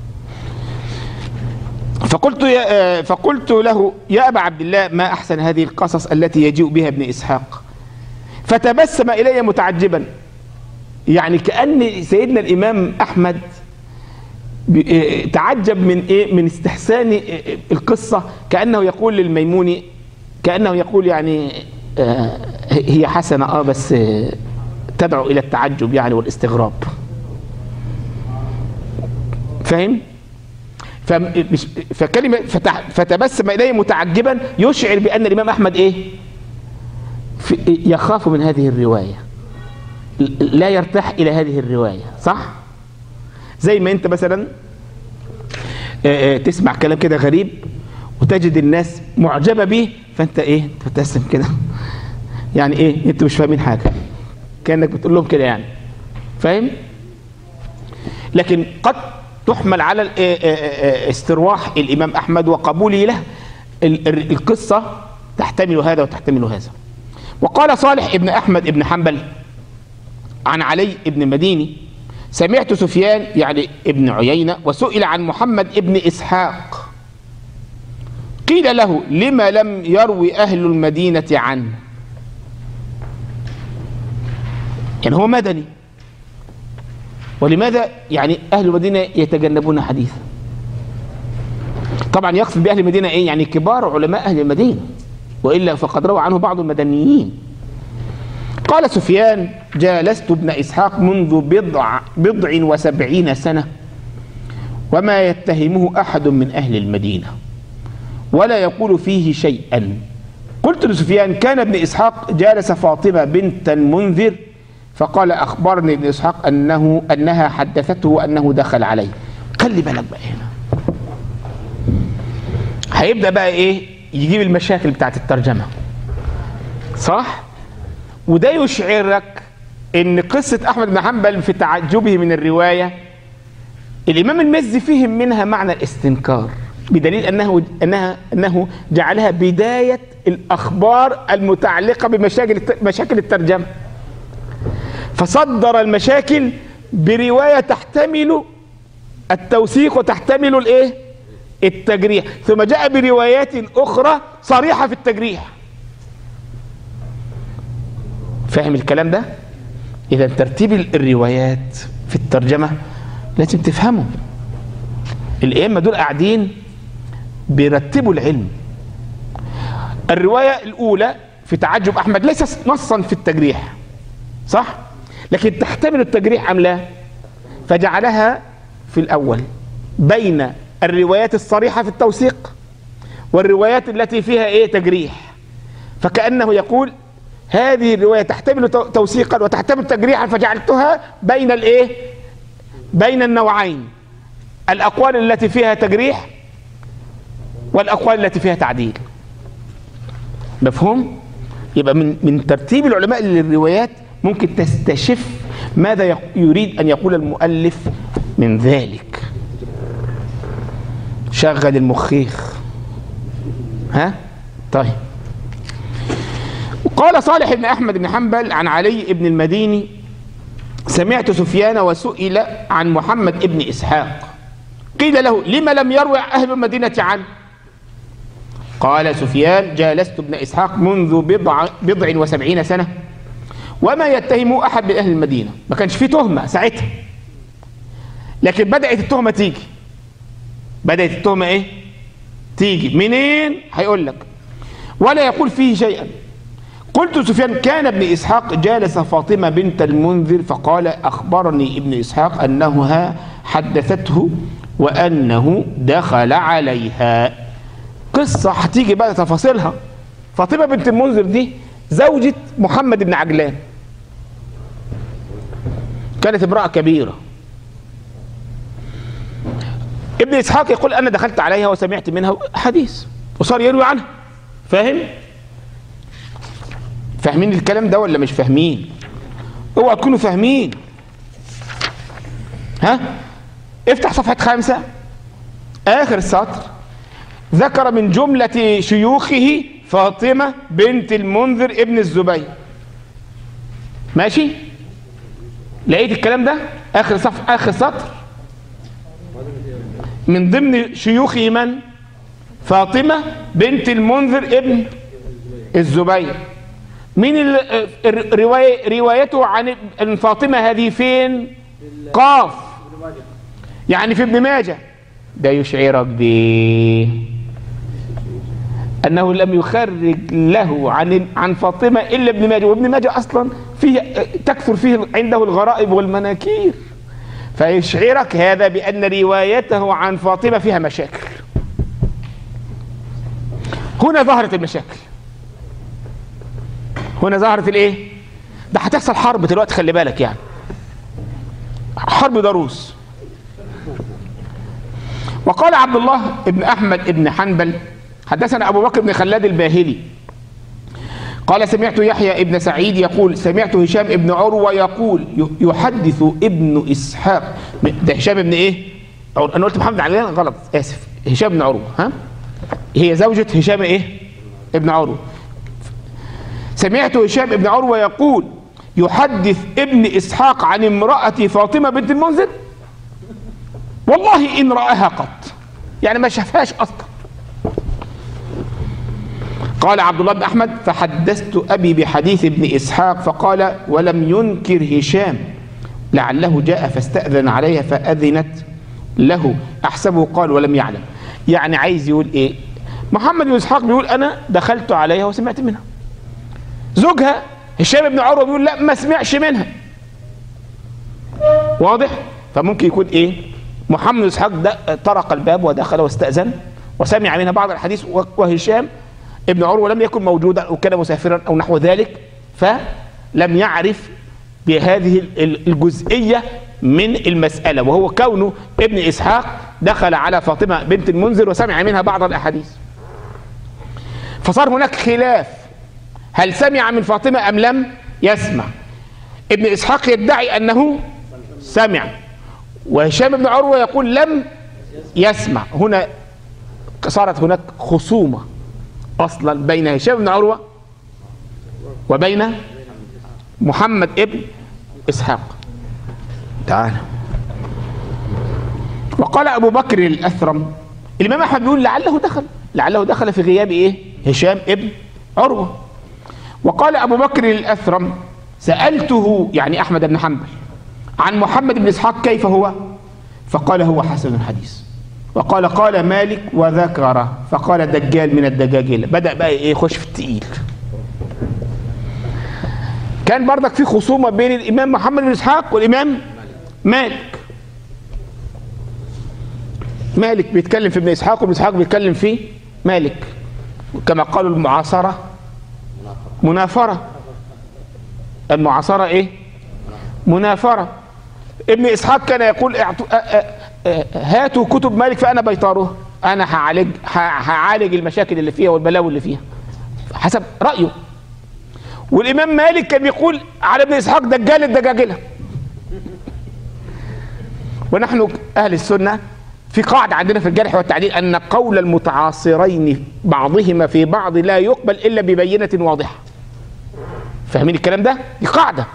Speaker 2: فقلت يا آه، فقلت له يا ابا عبد الله ما احسن هذه القصص التي يجيء بها ابن اسحاق فتبسم الي متعجبا يعني كان سيدنا الامام احمد ب- آه، تعجب من ايه من استحسان آه، آه، القصه كانه يقول للميموني كانه يقول يعني آه، هي حسنه اه بس آه، تدعو الى التعجب يعني والاستغراب فاهم فمش فكلمه فتح فتبسم اليه متعجبا يشعر بان الامام احمد ايه في يخاف من هذه الروايه لا يرتاح الى هذه الروايه صح زي ما انت مثلا آه، آه، تسمع كلام كده غريب وتجد الناس معجبه به فانت ايه تبتسم كده يعني ايه انتوا مش فاهمين حاجه كانك بتقول لهم كده يعني فاهم لكن قد تحمل على ال- آه، آه، آه، استرواح الامام احمد وقبوله له ال- ال- القصه تحتمل هذا وتحتمل هذا وقال صالح ابن احمد ابن حنبل عن علي ابن مديني سمعت سفيان يعني ابن عيينة وسئل عن محمد ابن إسحاق قيل له لما لم يروي أهل المدينة عنه يعني هو مدني ولماذا يعني أهل المدينة يتجنبون حديثه طبعا يقصد بأهل المدينة إيه يعني كبار علماء أهل المدينة وإلا فقد روى عنه بعض المدنيين قال سفيان جالست ابن إسحاق منذ بضع, بضع وسبعين سنة وما يتهمه أحد من أهل المدينة ولا يقول فيه شيئا قلت لسفيان كان ابن إسحاق جالس فاطمة بنت المنذر فقال أخبرني ابن إسحاق أنه أنها حدثته أنه دخل عليه خلي بالك بقى هنا هيبدأ بقى إيه يجيب المشاكل بتاعت الترجمة صح وده يشعرك ان قصة احمد بن حنبل في تعجبه من الرواية الامام المزي فهم منها معنى الاستنكار بدليل انه انها انه جعلها بداية الاخبار المتعلقة بمشاكل مشاكل الترجمة فصدر المشاكل برواية تحتمل التوثيق وتحتمل الايه التجريح ثم جاء بروايات اخرى صريحة في التجريح فاهم الكلام ده اذا ترتيب الروايات في الترجمة لازم تفهمه الائمة دول قاعدين بيرتبوا العلم الرواية الاولى في تعجب احمد ليست نصا في التجريح صح لكن تحتمل التجريح ام لا فجعلها في الاول بين الروايات الصريحة في التوثيق والروايات التي فيها ايه تجريح فكأنه يقول هذه الرواية تحتمل توثيقا وتحتمل تجريحا فجعلتها بين الايه بين النوعين الاقوال التي فيها تجريح والاقوال التي فيها تعديل مفهوم يبقى من من ترتيب العلماء للروايات ممكن تستشف ماذا يريد ان يقول المؤلف من ذلك شغل المخيخ ها طيب قال صالح بن احمد بن حنبل عن علي بن المديني سمعت سفيان وسئل عن محمد بن اسحاق قيل له لما لم يروي اهل المدينه عنه قال سفيان جالست ابن اسحاق منذ بضع بضع وسبعين سنه وما يتهم احد من اهل المدينه ما كانش فيه تهمه ساعتها لكن بدات التهمه تيجي بدات التهمه ايه تيجي منين هيقول لك ولا يقول فيه شيئا قلت سفيان كان ابن إسحاق جالس فاطمة بنت المنذر فقال أخبرني ابن إسحاق أنها حدثته وأنه دخل عليها قصة هتيجي بقى تفاصيلها فاطمة بنت المنذر دي زوجة محمد بن عجلان كانت امرأة كبيرة ابن إسحاق يقول أنا دخلت عليها وسمعت منها حديث وصار يروي عنها فاهم؟ فاهمين الكلام ده ولا مش فاهمين اوعوا تكونوا فاهمين ها افتح صفحة خمسة اخر السطر ذكر من جملة شيوخه فاطمة بنت المنذر ابن الزبير ماشي لقيت الكلام ده اخر صف اخر سطر من ضمن شيوخه من فاطمة بنت المنذر ابن الزبير مين الرواية روايته عن فاطمة هذه فين قاف يعني في ابن ماجه ده يشعرك ب انه لم يخرج له عن عن فاطمه الا ابن ماجه وابن ماجه اصلا فيه تكثر فيه عنده الغرائب والمناكير فيشعرك هذا بان روايته عن فاطمه فيها مشاكل هنا ظهرت المشاكل هنا ظهرت الايه ده هتحصل حرب دلوقتي خلي بالك يعني حرب ضروس وقال عبد الله بن احمد بن حنبل حدثنا ابو بكر بن خلاد الباهلي قال سمعت يحيى ابن سعيد يقول سمعت هشام ابن عروه يقول يحدث ابن اسحاق ده هشام ابن ايه انا قلت محمد علي غلط اسف هشام بن عروه ها هي زوجة هشام ايه ابن عروه سمعت هشام ابن عروة يقول يحدث ابن إسحاق عن امرأة فاطمة بنت المنذر والله إن رآها قط يعني ما شافهاش أصلا قال عبد الله بن أحمد فحدثت أبي بحديث ابن إسحاق فقال ولم ينكر هشام لعله جاء فاستأذن عليها فأذنت له أحسبه قال ولم يعلم يعني عايز يقول إيه محمد بن اسحاق بيقول انا دخلت عليها وسمعت منها زوجها هشام بن عروه بيقول لا ما سمعش منها واضح فممكن يكون ايه محمد بن اسحاق ده طرق الباب ودخل واستاذن وسمع منها بعض الحديث و- وهشام ابن عروه لم يكن موجودا او كان مسافرا او نحو ذلك فلم يعرف بهذه ال- ال- الجزئيه من المساله وهو كونه ابن اسحاق دخل على فاطمه بنت المنذر وسمع منها بعض الاحاديث فصار هناك خلاف هل سمع من فاطمه ام لم يسمع ابن اسحاق يدعي انه سمع وهشام بن عروه يقول لم يسمع هنا صارت هناك خصومه اصلا بين هشام بن عروه وبين محمد ابن اسحاق تعال وقال ابو بكر الاثرم الامام احمد بيقول لعله دخل لعله دخل في غياب ايه هشام ابن عروه وقال ابو بكر الاثرم سالته يعني احمد بن حنبل عن محمد بن اسحاق كيف هو فقال هو حسن الحديث وقال قال مالك وذكر فقال دجال من الدجاجله بدا بقى ايه يخش في التقيل كان برضك في خصومه بين الامام محمد بن اسحاق والامام مالك مالك بيتكلم في ابن اسحاق وابن اسحاق بيتكلم في مالك كما قالوا المعاصره منافره المعاصره ايه منافره ابن اسحاق كان يقول اعطوا- آ- آ- آ- هاتوا كتب مالك فانا بيطارها انا هعالج ه- هعالج المشاكل اللي فيها والبلاوي اللي فيها حسب رايه والامام مالك كان بيقول على ابن اسحاق دجال الدجاجله ونحن اهل السنه في قاعده عندنا في الجرح والتعديل ان قول المتعاصرين بعضهما في بعض لا يقبل الا ببينه واضحه فاهمين الكلام ده دي قاعده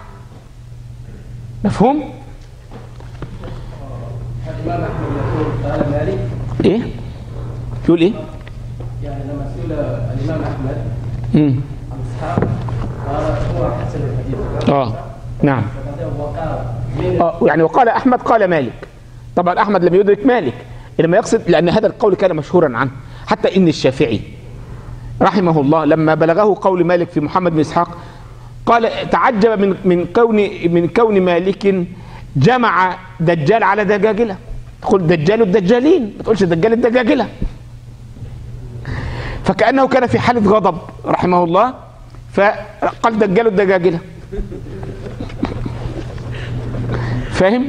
Speaker 2: مفهوم
Speaker 3: الإمام أحمد يقول قال مالك
Speaker 2: ايه يقول ايه
Speaker 3: يعني لما سئل الإمام أحمد
Speaker 2: امم
Speaker 3: عن إسحاق قال هو حسن الحديث
Speaker 2: اه نعم
Speaker 3: وبعدين وقال من
Speaker 2: اه يعني وقال احمد قال مالك طبعا احمد لم يدرك مالك انما يقصد لان هذا القول كان مشهورا عنه حتى ان الشافعي رحمه الله لما بلغه قول مالك في محمد بن اسحاق قال تعجب من من كون من كون مالك جمع دجال على دجاجله تقول دجال الدجالين ما تقولش دجال الدجاجله فكانه كان في حاله غضب رحمه الله فقال دجال الدجاجله فاهم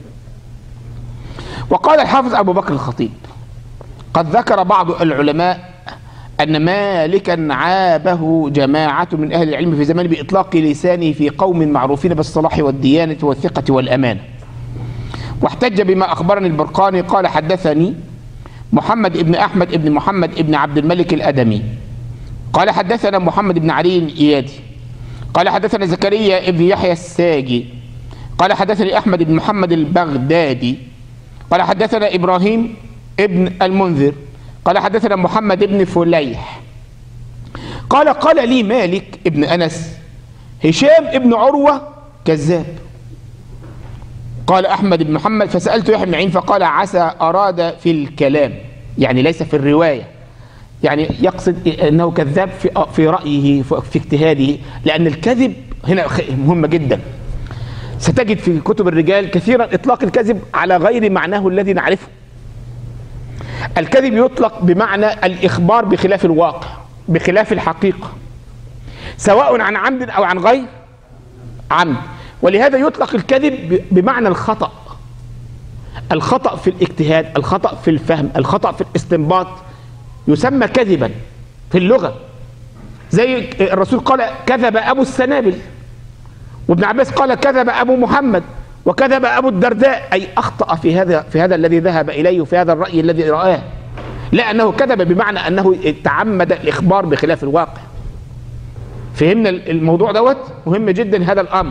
Speaker 2: وقال الحافظ ابو بكر الخطيب قد ذكر بعض العلماء ان مالكا عابه جماعه من اهل العلم في زمانه باطلاق لسانه في قوم معروفين بالصلاح والديانه والثقه والامانه واحتج بما اخبرني البرقاني قال حدثني محمد ابن احمد ابن محمد ابن عبد الملك الادمي قال حدثنا محمد بن علي الايادي قال حدثنا زكريا ابن يحيى الساجي قال حدثني احمد بن محمد البغدادي قال حدثنا ابراهيم ابن المنذر قال حدثنا محمد بن فليح قال قال لي مالك ابن انس هشام ابن عروه كذاب قال احمد بن محمد فسالت يحيى بن معين فقال عسى اراد في الكلام يعني ليس في الروايه يعني يقصد انه كذاب في في رايه في اجتهاده لان الكذب هنا خ- مهمه جدا ستجد في كتب الرجال كثيرا اطلاق الكذب على غير معناه الذي نعرفه الكذب يطلق بمعنى الاخبار بخلاف الواقع بخلاف الحقيقه سواء عن عمد او عن غير عمد ولهذا يطلق الكذب ب- بمعنى الخطأ الخطأ في الاجتهاد الخطأ في الفهم الخطأ في الاستنباط يسمى كذبا في اللغة زي الرسول قال كذب أبو السنابل وابن عباس قال كذب أبو محمد وكذب أبو الدرداء أي أخطأ في هذا في هذا الذي ذهب إليه وفي هذا الرأي الذي رآه لا أنه كذب بمعنى أنه تعمد الإخبار بخلاف الواقع فهمنا الموضوع دوت مهم جدا هذا الأمر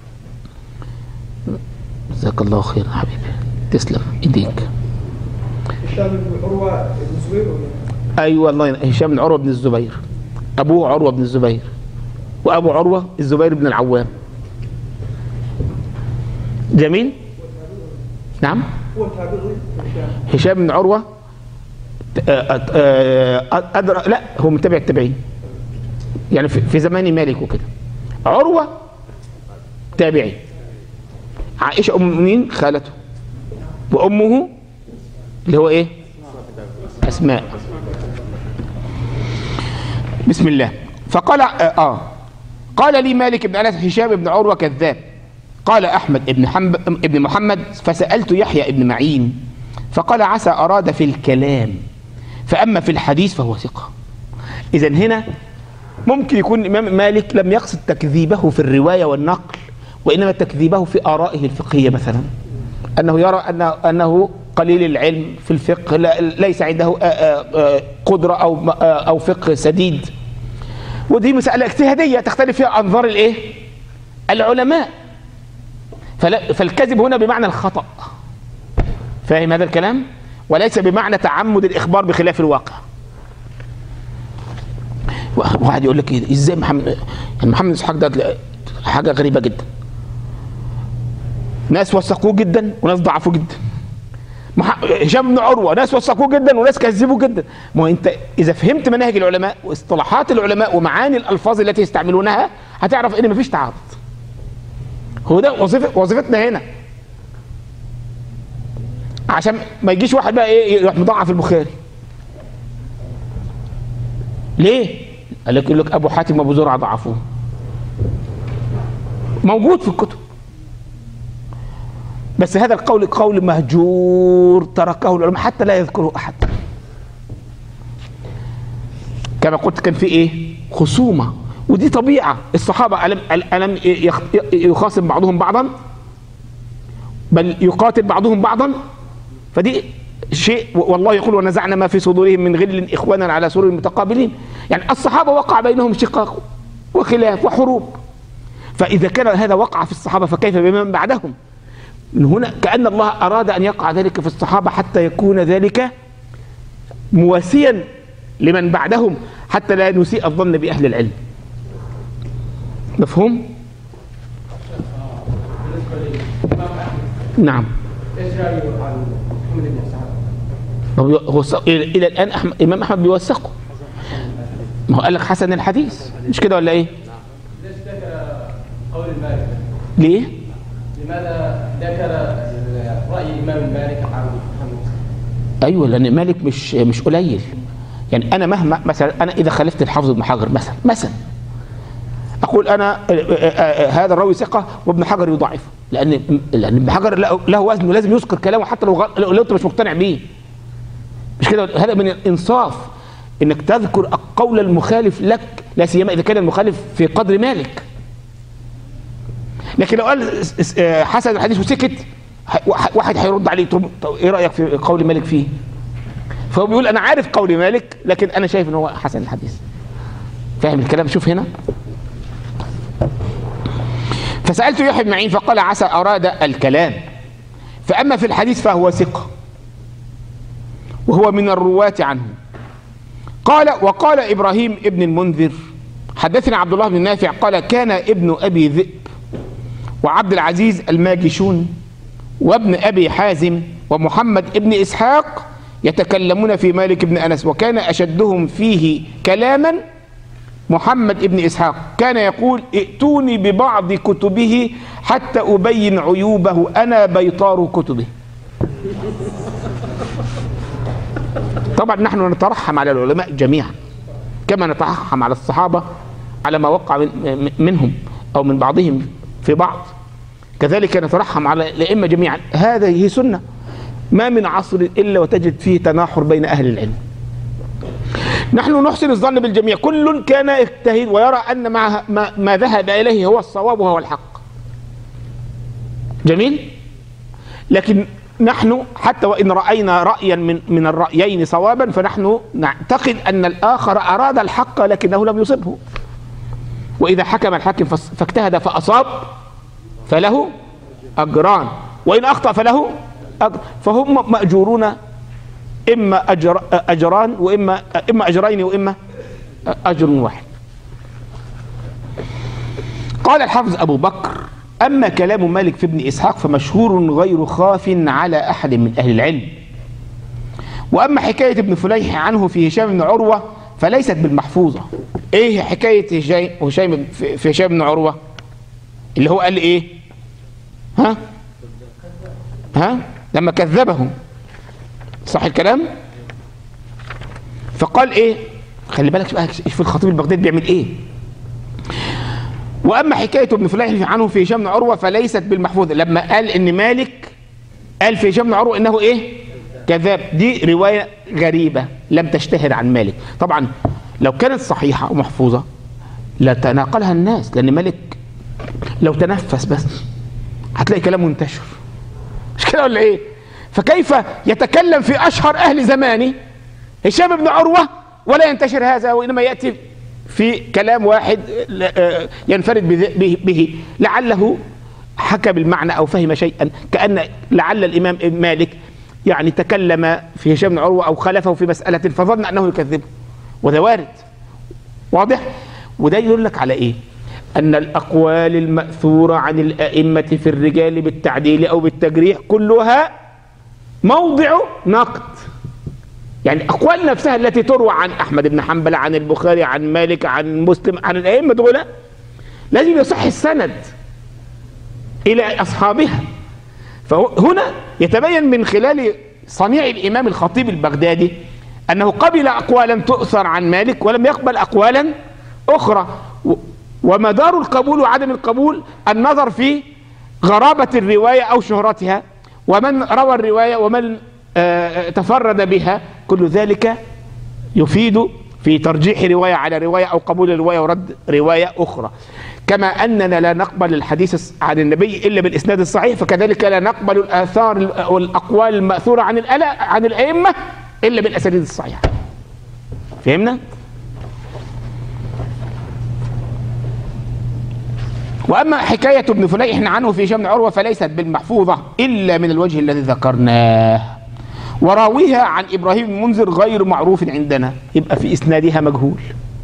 Speaker 2: جزاك الله خير حبيبي تسلم ايديك
Speaker 4: هشام بن عروة بن زبير ولا
Speaker 2: ايوه والله هشام بن عروه بن الزبير ابوه عروه بن الزبير وابو عروه الزبير بن العوام جميل نعم
Speaker 4: هو تابعي هشام
Speaker 2: هشام بن عروه آه، آه، أدرى لا هو متابع التابعين يعني في في زمان مالك وكده عروة تابعي عائشة أم المؤمنين خالته وأمه اللي هو إيه أسماء بسم الله فقال آه, آه قال لي مالك بن أنس هشام بن عروة كذاب قال أحمد بن, حنب ابن محمد فسألت يحيى بن معين فقال عسى أراد في الكلام فأما في الحديث فهو ثقة إذا هنا ممكن يكون الإمام مالك لم يقصد تكذيبه في الرواية والنقل وإنما تكذيبه في آرائه الفقهية مثلا أنه يرى أن أنه قليل العلم في الفقه لا- ليس عنده آه، آه، آه، قدرة أو آه، أو فقه سديد ودي مسألة اجتهادية تختلف فيها أنظار الإيه؟ العلماء فلا فالكذب هنا بمعنى الخطأ فاهم هذا الكلام؟ وليس بمعنى تعمد الإخبار بخلاف الواقع واحد يقول لك إيه، ازاي محمد يعني محمد اسحاق ده تلاقي حاجه غريبه جدا ناس وثقوه جدا وناس ضعفوه جدا مح- هشام بن عروه ناس وثقوه جدا وناس كذبوه جدا ما هو انت اذا فهمت مناهج العلماء واصطلاحات العلماء ومعاني الالفاظ التي يستعملونها هتعرف ان مفيش تعارض هو ده وظيفه وظيفتنا هنا عشان ما يجيش واحد بقى ايه يروح مضاعف البخاري ليه؟ قال لك يقول لك ابو حاتم وابو زرعه ضعفوه موجود في الكتب بس هذا القول قول مهجور تركه العلماء حتى لا يذكره احد كما قلت كان في ايه خصومه ودي طبيعه الصحابه الم الم يخ- يخاصم بعضهم بعضا بل يقاتل بعضهم بعضا فدي شيء والله يقول ونزعنا ما في صدورهم من غل اخوانا على سرر متقابلين يعني الصحابه وقع بينهم شقاق وخلاف وحروب فاذا كان هذا وقع في الصحابه فكيف بمن بعدهم من هنا كان الله اراد ان يقع ذلك في الصحابه حتى يكون ذلك مواسيا لمن بعدهم حتى لا نسيء الظن باهل العلم مفهوم نعم
Speaker 3: ايش رايه عن محمد بن اسحاق؟
Speaker 2: هو هو الص- الى إلى الان أحمد امام احمد بيوثقه ما هو قال لك حسن الحديث مش كده ولا ايه
Speaker 3: ليش ذكر قول المالك؟
Speaker 2: ليه
Speaker 3: لماذا ذكر راي الامام مالك عن محمد؟
Speaker 2: ايوه لان مالك مش مش قليل يعني انا مهما مثلا انا اذا خالفت الحافظ ابن حجر مثلا مثلا اقول انا آه، آه، آه، هذا الراوي ثقه وابن حجر يضعفه لان لان ابن حجر له له وزن ولازم يذكر كلامه حتى لو غ- لو لو انت مش مقتنع بيه مش كده هذا من الانصاف انك تذكر القول المخالف لك لا سيما اذا كان المخالف في قدر مالك لكن لو قال س- س- آه، حسن الحديث وسكت ح- واحد هيرد عليه طب طب ايه رايك في قول مالك فيه فهو بيقول انا عارف قول مالك لكن انا شايف ان هو حسن الحديث فاهم الكلام شوف هنا فسألت يحيى بن معين فقال عسى أراد الكلام فأما في الحديث فهو ثقة وهو من الرواة عنه قال وقال إبراهيم ابن المنذر حدثنا عبد الله بن نافع قال كان ابن أبي ذئب وعبد العزيز الماجشون وابن أبي حازم ومحمد ابن إسحاق يتكلمون في مالك بن أنس وكان أشدهم فيه كلاما محمد ابن إسحاق كان يقول ائتوني ببعض كتبه حتى أبين عيوبه أنا بيطار كتبه طبعا نحن نترحم على العلماء جميعا كما نترحم على الصحابة على ما وقع من منهم أو من بعضهم في بعض كذلك نترحم على الأئمة جميعا هذه سنة ما من عصر إلا وتجد فيه تناحر بين أهل العلم نحن نحسن الظن بالجميع كل كان يجتهد ويرى أن ما, ما, ما ذهب إليه هو الصواب وهو الحق جميل لكن نحن حتى وإن رأينا رأيا من, من الرأيين صوابا فنحن نعتقد أن الآخر أراد الحق لكنه لم يصبه وإذا حكم الحاكم فاس- فاجتهد فأصاب فله أجران وإن أخطأ فله أجر فهم مأجورون إما أجر أجران وإما إما أجرين وإما أجر واحد قال الحافظ أبو بكر أما كلام مالك في ابن إسحاق فمشهور غير خاف على أحد من أهل العلم واما حكايه ابن فليح عنه في هشام بن عروه فليست بالمحفوظه ايه حكايه هشام هشام في في هشام بن عروه اللي هو قال ايه ها ها لما كذبهم صح الكلام فقال ايه خلي بالك بقى شوف الخطيب البغدادي بيعمل ايه واما حكايه ابن فليح عنه في هشام بن عروه فليست بالمحفوظه لما قال ان مالك قال في هشام بن عروه انه ايه كذاب دي روايه غريبه لم تشتهر عن مالك طبعا لو كانت صحيحه ومحفوظه لتناقلها الناس لان مالك لو تنفس بس هتلاقي كلام منتشر مش كده ولا ايه فكيف يتكلم في اشهر اهل زمانه هشام بن عروه ولا ينتشر هذا وانما ياتي في كلام واحد آه، ينفرد بذ- به, به لعله حكى بالمعنى او فهم شيئا كان لعل الامام مالك يعني تكلم في هشام بن عروه او خالفه في مساله فظن انه يكذبه وده وارد واضح وده يدل لك على ايه ان الاقوال الماثوره عن الائمه في الرجال بالتعديل او بالتجريح كلها موضع نقد يعني الاقوال نفسها التي تروى عن احمد بن حنبل عن البخاري عن مالك عن مسلم عن الائمه دول لازم يصح السند الى اصحابها فهنا يتبين من خلال صنيع الامام الخطيب البغدادي انه قبل اقوالا تؤثر عن مالك ولم يقبل اقوالا اخرى و- ومدار القبول وعدم القبول النظر في غرابه الروايه او شهرتها ومن روى الروايه ومن آه، تفرد بها كل ذلك يفيد في ترجيح روايه على روايه او قبول روايه ورد روايه اخرى كما اننا لا نقبل الحديث عن النبي الا بالاسناد الصحيح فكذلك لا نقبل الاثار والاقوال الماثوره عن الألا عن الائمه الا بالاسانيد الصحيحه فهمنا واما حكايه ابن فليح عنه في هشام بن عروه فليست بالمحفوظه الا من الوجه الذي ذكرناه وراويها عن ابراهيم المنذر غير معروف عندنا يبقى في اسنادها مجهول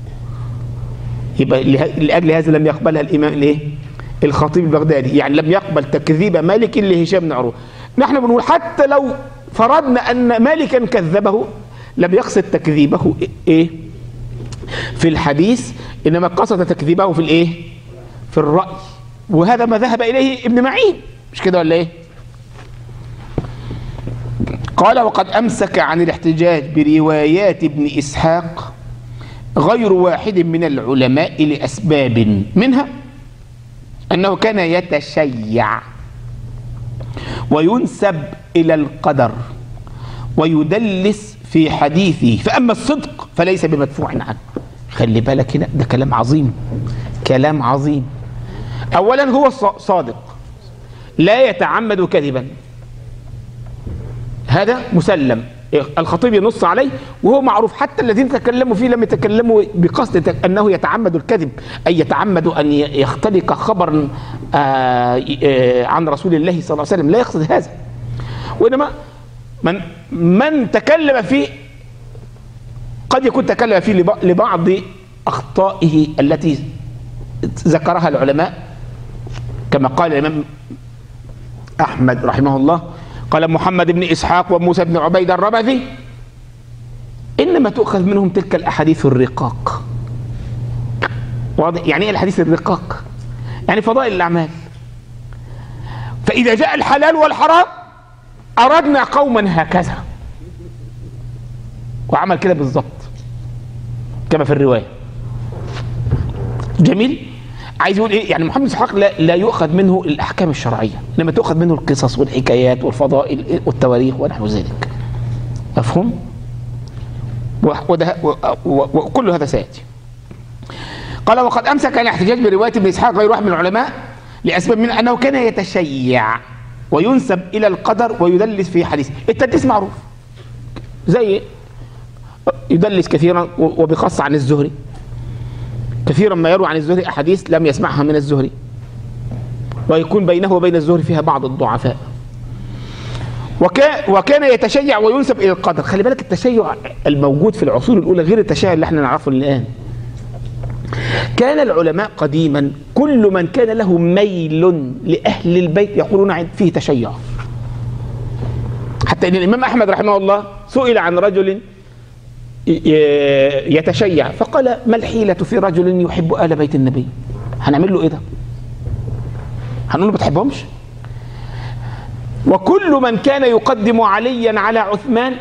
Speaker 2: يبقى له- لاجل هذا لم يقبلها الامام الايه الخطيب البغدادي يعني لم يقبل تكذيب مالك لهشام بن عروه نحن بنقول حتى لو فرضنا ان مالكا كذبه لم يقصد تكذيبه ايه في الحديث انما قصد تكذيبه في الايه في الراي وهذا ما ذهب اليه ابن معين مش كده ولا ايه قال وقد امسك عن الاحتجاج بروايات ابن اسحاق غير واحد من العلماء لاسباب منها انه كان يتشيع وينسب الى القدر ويدلس في حديثه فاما الصدق فليس بمدفوع عنه خلي بالك هنا ده كلام عظيم كلام عظيم اولا هو ص- صادق لا يتعمد كذبا هذا مسلم الخطيب ينص عليه وهو معروف حتى الذين تكلموا فيه لم يتكلموا بقصد تك- انه يتعمد الكذب اي يتعمد ان ي- يختلق خبرا آه، آه، عن رسول الله صلى الله عليه وسلم لا يقصد هذا وانما من من تكلم فيه قد يكون تكلم فيه لب- لبعض اخطائه التي ذكرها العلماء كما قال الامام احمد رحمه الله قال محمد بن اسحاق وموسى بن عبيد الربذي انما تؤخذ منهم تلك الاحاديث الرقاق واضح يعني ايه الحديث الرقاق يعني فضائل الاعمال فاذا جاء الحلال والحرام اردنا قوما هكذا وعمل كده بالظبط كما في الروايه جميل عايز يقول ايه يعني محمد بن اسحاق لا, لا يؤخذ منه الاحكام الشرعيه انما تؤخذ منه القصص والحكايات والفضائل والتواريخ ونحو ذلك مفهوم و- وده و- و- وكل هذا سياتي قال وقد امسك عن الاحتجاج بروايه ابن اسحاق غير واحد من العلماء لاسباب من انه كان يتشيع وينسب الى القدر ويدلس في حديثه التدليس معروف زي يدلس كثيرا و- وبخاصه عن الزهري كثيرا ما يروي عن الزهري احاديث لم يسمعها من الزهري ويكون بينه وبين الزهري فيها بعض الضعفاء وكان وكان يتشيع وينسب الى القدر خلي بالك التشيع الموجود في العصور الاولى غير التشيع اللي احنا نعرفه الان كان العلماء قديما كل من كان له ميل لاهل البيت يقولون عن- فيه تشيع حتى ان الامام احمد رحمه الله سئل عن رجل ي- يتشيع فقال ما الحيلة في رجل يحب آل بيت النبي هنعمل له ايه ده هنقول له ما بتحبهمش وكل من كان يقدم عليا على عثمان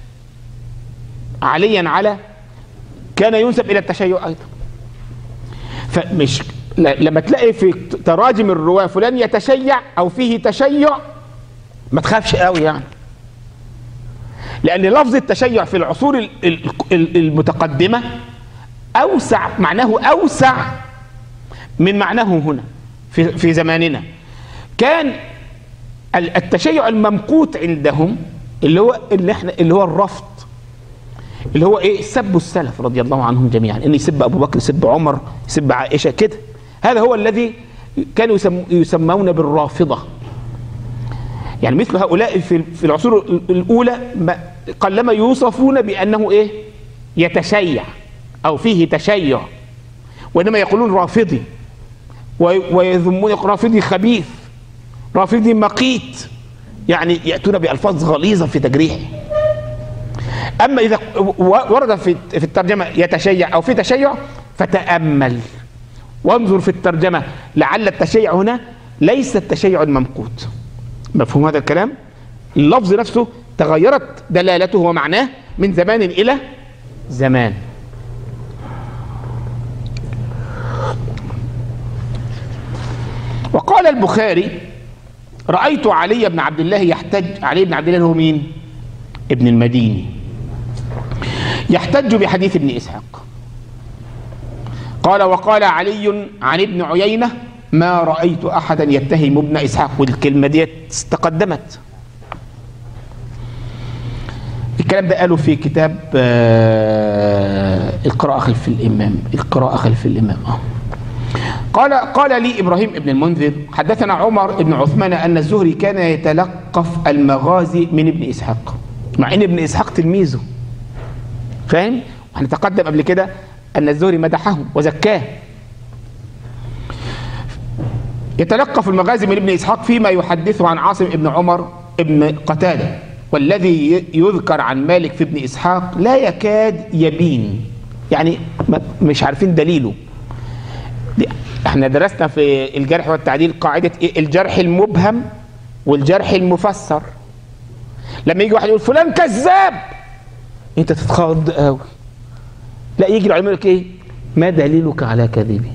Speaker 2: عليا على كان ينسب الى التشيع ايضا فمش ل- لما تلاقي في تراجم الرواه فلان يتشيع او فيه تشيع ما تخافش قوي يعني لان لفظ التشيع في العصور ال- ال- ال- المتقدمه اوسع معناه اوسع من معناه هنا في في زماننا كان ال- التشيع الممقوت عندهم اللي هو اللي احنا اللي هو الرفض اللي هو ايه سب السلف رضي الله عنهم جميعا ان يسب ابو بكر يسب عمر يسب عائشه كده هذا هو الذي كانوا يسم يسمون بالرافضه يعني مثل هؤلاء في في العصور ال- الاولى ما- قلما يوصفون بانه ايه يتشيع او فيه تشيع وانما يقولون رافضي وي- ويذمون رافضي خبيث رافضي مقيت يعني ياتون بالفاظ غليظه في تجريحه اما اذا و- ورد في في الترجمه يتشيع او في تشيع فتامل وانظر في الترجمه لعل التشيع هنا ليس التشيع الممقوت مفهوم هذا الكلام اللفظ نفسه تغيرت دلالته ومعناه من زمان الى زمان وقال البخاري رأيت علي بن عبد الله يحتج علي بن عبد الله هو مين ابن المديني يحتج بحديث ابن إسحاق قال وقال علي عن ابن عيينة ما رأيت أحدا يتهم ابن إسحاق والكلمة دي تقدمت الكلام ده قاله في كتاب آه، القراءة خلف الإمام القراءة خلف الإمام آه. قال قال لي ابراهيم بن المنذر حدثنا عمر بن عثمان ان الزهري كان يتلقف المغازي من ابن اسحاق مع ان ابن اسحاق تلميذه فاهم احنا تقدم قبل كده ان الزهري مدحه وزكاه يتلقف المغازي من ابن اسحاق فيما يحدثه عن عاصم بن عمر ابن قتاده والذي يذكر عن مالك في ابن اسحاق لا يكاد يبين يعني ما- مش عارفين دليله دي احنا درسنا في الجرح والتعديل قاعدة ايه الجرح المبهم والجرح المفسر لما يجي واحد يقول فلان كذاب انت تتخض قوي لا يجي العلماء يقول لك ايه ما دليلك على كذبه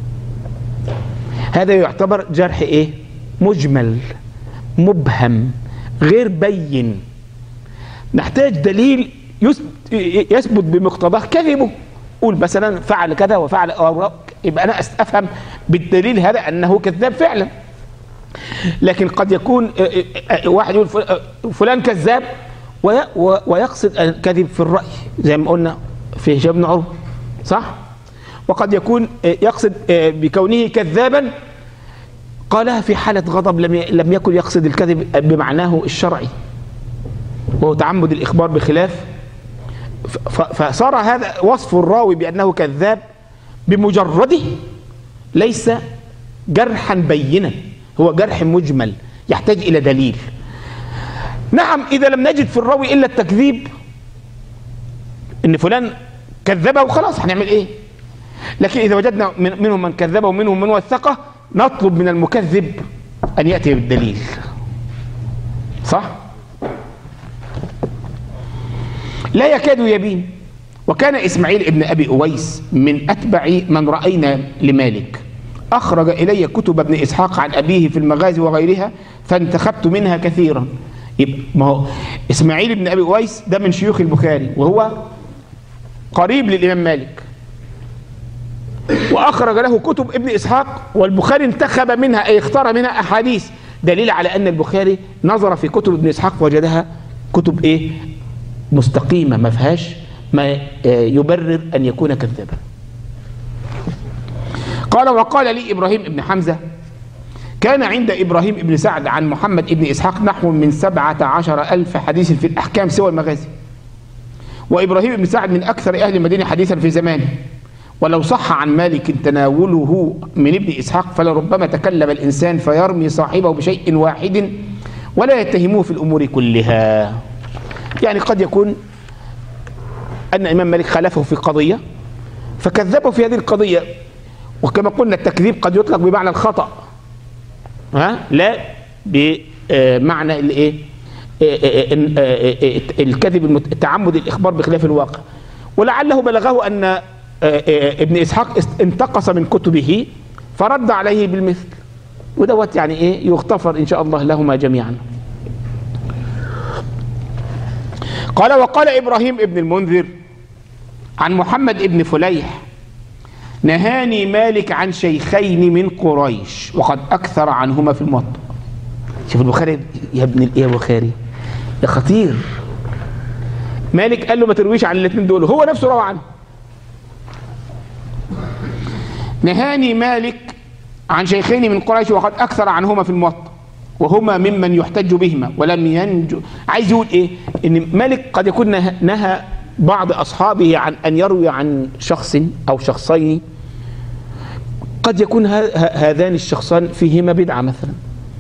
Speaker 2: هذا يعتبر جرح ايه مجمل مبهم غير بين نحتاج دليل يثبت يثبت بمقتضاه كذبه قول مثلا فعل كذا وفعل أو يبقى انا أس- افهم بالدليل هذا انه كذاب فعلا لكن قد يكون آه، آه، آه، واحد يقول فل- آه، فلان كذاب وي- و- ويقصد الكذب في الراي زي ما قلنا في هشام بن عروه صح وقد يكون آه، يقصد آه، بكونه كذابا قالها في حاله غضب لم ي- لم يكن يقصد الكذب بمعناه الشرعي وهو تعمد الإخبار بخلاف ف- ف- فصار هذا وصف الراوي بأنه كذاب بمجرده ليس جرحا بينا هو جرح مجمل يحتاج إلى دليل نعم إذا لم نجد في الراوي إلا التكذيب إن فلان كذبه وخلاص هنعمل إيه لكن إذا وجدنا من منهم من كذبه ومنهم من وثقه نطلب من المكذب أن يأتي بالدليل صح؟ لا يكاد يبين وكان إسماعيل ابن أبي أويس من أتبع من رأينا لمالك أخرج إلي كتب ابن إسحاق عن أبيه في المغازي وغيرها فانتخبت منها كثيرا يبقى ما هو إسماعيل ابن أبي أويس ده من شيوخ البخاري وهو قريب للإمام مالك وأخرج له كتب ابن إسحاق والبخاري انتخب منها أي اختار منها أحاديث دليل على أن البخاري نظر في كتب ابن إسحاق وجدها كتب إيه مستقيمة ما فيهاش ما آه، يبرر أن يكون كذابا قال وقال لي إبراهيم ابن حمزة كان عند إبراهيم ابن سعد عن محمد ابن إسحاق نحو من سبعة عشر ألف حديث في الأحكام سوى المغازي وإبراهيم بن سعد من أكثر أهل المدينة حديثا في زمانه ولو صح عن مالك تناوله من ابن إسحاق فلربما تكلم الإنسان فيرمي صاحبه بشيء واحد ولا يتهموه في الأمور كلها يعني قد يكون أن الإمام مالك خالفه في قضية فكذبه في هذه القضية وكما قلنا التكذيب قد يطلق بمعنى الخطأ ها لا بمعنى الايه الكذب المت- التعمد الاخبار بخلاف الواقع ولعله بلغه ان آه، آه، ابن اسحاق است- انتقص من كتبه فرد عليه بالمثل ودوت يعني ايه يغتفر ان شاء الله لهما جميعا قال وقال ابراهيم ابن المنذر عن محمد ابن فليح نهاني مالك عن شيخين من قريش وقد اكثر عنهما في الموطأ شوف البخاري يا ابن الايه يا بخاري يا خطير مالك قال له ما ترويش عن الاثنين دول هو نفسه روى عنه نهاني مالك عن شيخين من قريش وقد اكثر عنهما في الموطأ وهما ممن يحتج بهما ولم ينجو عايز يقول ايه ان مالك قد يكون نه- نهى بعض اصحابه عن ان يروي عن شخص او شخصين قد يكون ه- ه- هذان الشخصان فيهما بدعه مثلا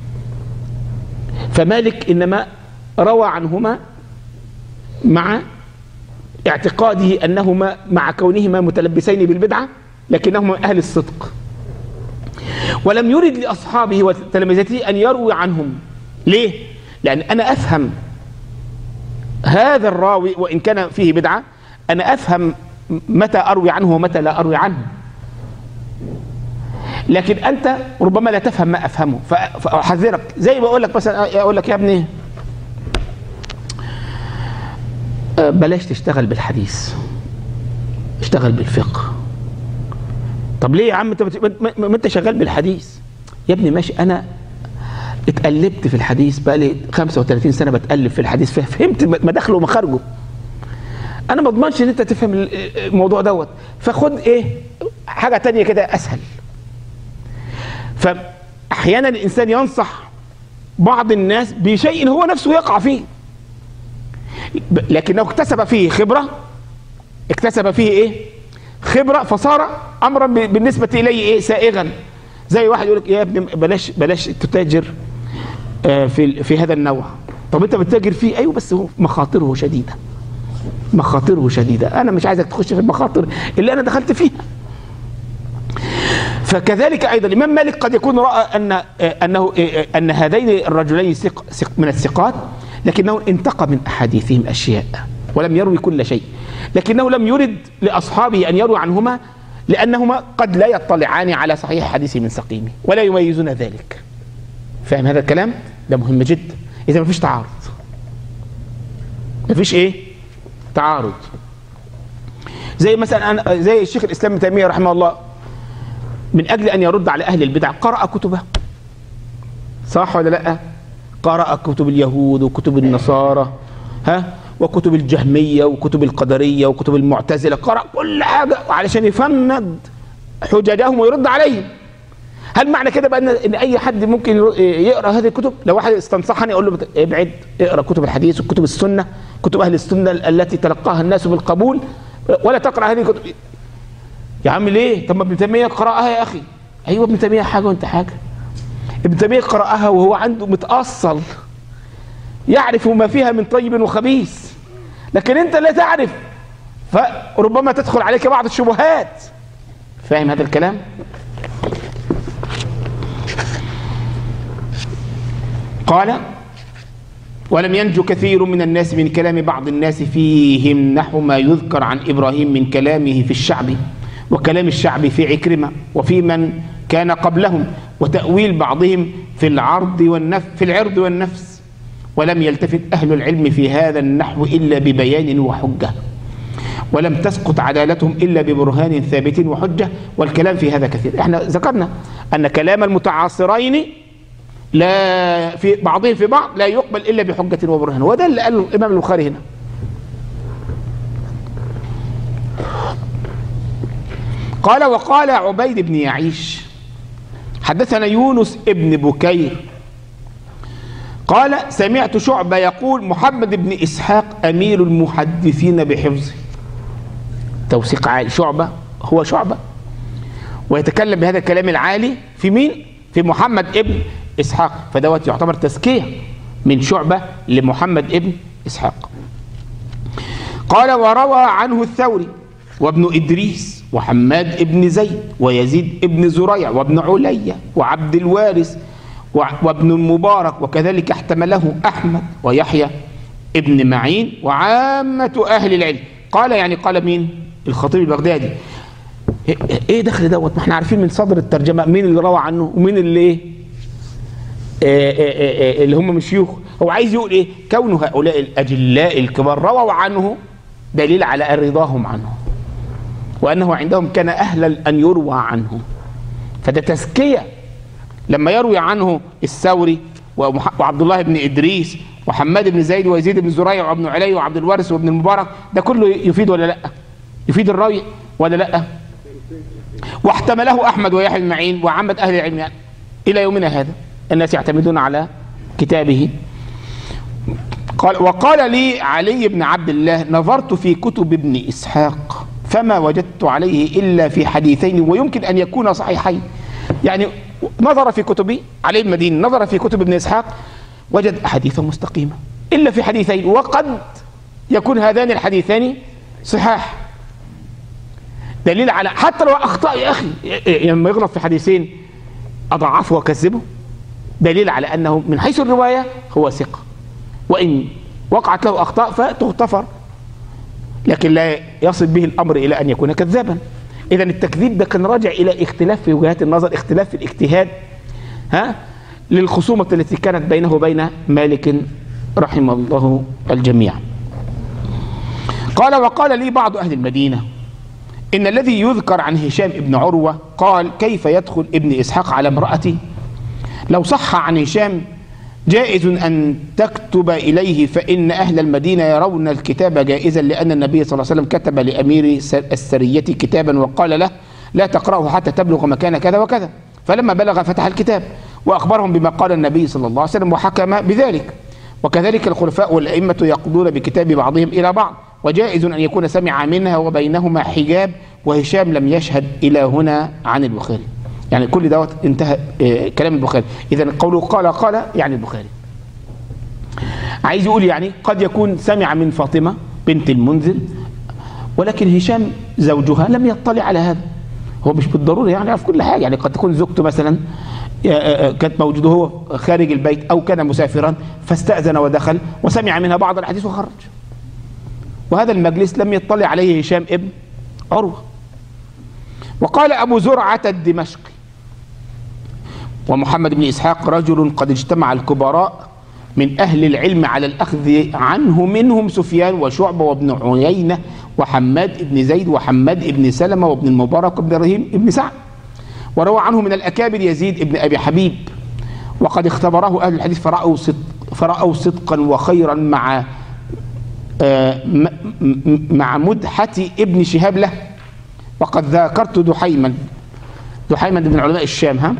Speaker 2: فمالك انما روى عنهما مع اعتقاده انهما مع كونهما متلبسين بالبدعه لكنهما اهل الصدق ولم يرد لاصحابه وتلامذته ان يروي عنهم ليه لان انا افهم هذا الراوي وان كان فيه بدعه انا افهم متى اروي عنه ومتى لا اروي عنه لكن انت ربما لا تفهم ما افهمه ف- فاحذرك زي ما اقول لك مثلا اقول لك يا ابني آه، بلاش تشتغل بالحديث اشتغل بالفقه طب ليه يا عم انت بت- ما ما- ما انت شغال بالحديث يا ابني ماشي انا اتقلبت في الحديث بقى لي 35 سنه بتقلب في الحديث فهمت مداخله ومخارجه انا ما اضمنش ان انت تفهم ال- الموضوع دوت فخد ايه حاجه تانية كده اسهل فاحيانا الانسان ينصح بعض الناس بشيء هو نفسه يقع فيه ب- لكنه اكتسب فيه خبره اكتسب فيه ايه خبره فصار امرا ب- بالنسبه اليه ايه سائغا زي واحد يقول لك يا ابني بلاش بلاش تتاجر آه، في في هذا النوع طب انت بتتاجر فيه ايوه بس هو مخاطره شديده مخاطره شديده انا مش عايزك تخش في المخاطر اللي انا دخلت فيها فكذلك ايضا الامام مالك قد يكون راى ان آه، انه آه، ان هذين الرجلين ثق ثق من الثقات لكنه انتقى من احاديثهم اشياء ولم يروي كل شيء لكنه لم يرد لاصحابه ان يروي عنهما لانهما قد لا يطلعان على صحيح حديث من سقيمه ولا يميزون ذلك فاهم هذا الكلام ده مهم جدا اذا ما فيش تعارض ما فيش ايه تعارض زي مثلا أنا زي الشيخ الاسلام ابن تيميه رحمه الله من اجل ان يرد على اهل البدع قرأ كتبه صح ولا لا قرأ كتب اليهود وكتب النصارى ها وكتب الجهمية وكتب القدرية وكتب المعتزلة قرأ كل حاجة علشان يفند حججهم ويرد عليهم هل معنى كده بقى ان إن اي حد ممكن ير- يقرا هذه الكتب لو واحد استنصحني اقول له بت- ابعد اقرا كتب الحديث وكتب السنه كتب اهل السنه التي تلقاها الناس بالقبول ولا تقرا هذه الكتب يا عم ليه طب ما ابن تيميه قراها يا اخي ايوه ابن تيميه حاجه وانت حاجه ابن تيميه قراها وهو عنده متاصل يعرف ما فيها من طيب وخبيث لكن انت لا تعرف فربما تدخل عليك بعض الشبهات فاهم هذا الكلام قال ولم ينجو كثير من الناس من كلام بعض الناس فيهم نحو ما يذكر عن ابراهيم من كلامه في الشعب وكلام الشعب في عكرمه وفي من كان قبلهم وتاويل بعضهم في العرض والنف في العرض والنفس ولم يلتفت اهل العلم في هذا النحو الا ببيان وحجه ولم تسقط عدالتهم الا ببرهان ثابت وحجه والكلام في هذا كثير احنا ذكرنا ان كلام المتعاصرين لا في بعضهم في بعض لا يقبل الا بحجه وبرهان وده اللي قاله الامام البخاري هنا قال وقال عبيد بن يعيش حدثنا يونس ابن بكير قال سمعت شعبة يقول محمد بن إسحاق أمير المحدثين بحفظه توثيق عالي شعبة هو شعبة ويتكلم بهذا الكلام العالي في مين؟ في محمد ابن إسحاق فدوت يعتبر تزكية من شعبة لمحمد ابن إسحاق قال وروى عنه الثوري وابن إدريس وحماد بن زيد ويزيد بن زريع وابن عليا وعبد الوارث وع- وابن المبارك وكذلك احتمله أحمد ويحيى ابن معين وعامة أهل العلم قال يعني قال مين الخطيب البغدادي إيه- ايه دخل دوت ما احنا عارفين من صدر الترجمة مين اللي روى عنه ومين اللي ايه آه، آه، آه، اللي هم من شيوخ هو عايز يقول ايه كون هؤلاء الاجلاء الكبار رووا عنه دليل على رضاهم عنه وانه عندهم كان اهلا ان يروى عنه فده تزكيه لما يروي عنه الثوري ومح- وعبد الله بن ادريس وحماد بن زيد ويزيد بن زريع وابن علي وعبد الوارث وابن المبارك ده كله يفيد ولا لا يفيد الراوي ولا لا واحتمله احمد ويحيى بن معين وعامه اهل العلم يعني الى يومنا هذا الناس يعتمدون على كتابه قال وقال لي علي بن عبد الله نظرت في كتب ابن اسحاق فما وجدت عليه الا في حديثين ويمكن ان يكون صحيحين يعني نظر في كتبه علي بن مدين نظر في كتب ابن اسحاق وجد احاديثا مستقيمه الا في حديثين وقد يكون هذان الحديثان صحاح دليل على حتى لو اخطا يا اخي لما يغلط في حديثين اضعفه واكذبه دليل على انه من حيث الروايه هو ثقه وان وقعت له اخطاء فتغتفر لكن لا يصل به الامر الى ان يكون كذابا اذا التكذيب ده كان راجع الى اختلاف في وجهات النظر اختلاف في الاجتهاد ها للخصومه التي كانت بينه وبين مالك رحم الله الجميع قال وقال لي بعض اهل المدينه إن الذي يذكر عن هشام ابن عروة قال كيف يدخل ابن إسحاق على امرأتي لو صح عن هشام جائز أن تكتب إليه فإن أهل المدينة يرون الكتاب جائزا لأن النبي صلى الله عليه وسلم كتب لأمير السرية كتابا وقال له لا تقرأه حتى تبلغ مكان كذا وكذا فلما بلغ فتح الكتاب وأخبرهم بما قال النبي صلى الله عليه وسلم وحكم بذلك وكذلك الخلفاء والأئمة يقضون بكتاب بعضهم إلى بعض وجائز أن يكون سمع منها وبينهما حجاب وهشام لم يشهد إلى هنا عن البخاري يعني كل دوت انتهى آه، كلام البخاري إذا قوله قال قال يعني البخاري عايز يقول يعني قد يكون سمع من فاطمة بنت المنذر ولكن هشام زوجها لم يطلع على هذا هو مش بالضرورة يعني يعرف كل حاجة يعني قد تكون زوجته مثلا آه، آه، كانت موجودة هو خارج البيت أو كان مسافرا فاستأذن ودخل وسمع منها بعض الحديث وخرج وهذا المجلس لم يطلع عليه هشام ابن عروة وقال أبو زرعة الدمشقي ومحمد بن إسحاق رجل قد اجتمع الكبراء من أهل العلم على الأخذ عنه منهم سفيان وشعبة وابن عيينة وحماد بن زيد وحماد بن سلمة وابن المبارك وابن رهيم بن سعد وروى عنه من الأكابر يزيد بن أبي حبيب وقد اختبره أهل الحديث فرأوا صدق فرأوا صدقا وخيرا مع آه، م- م- مع مدحة ابن شهاب له وقد ذاكرت دحيما دحيما من علماء الشام ها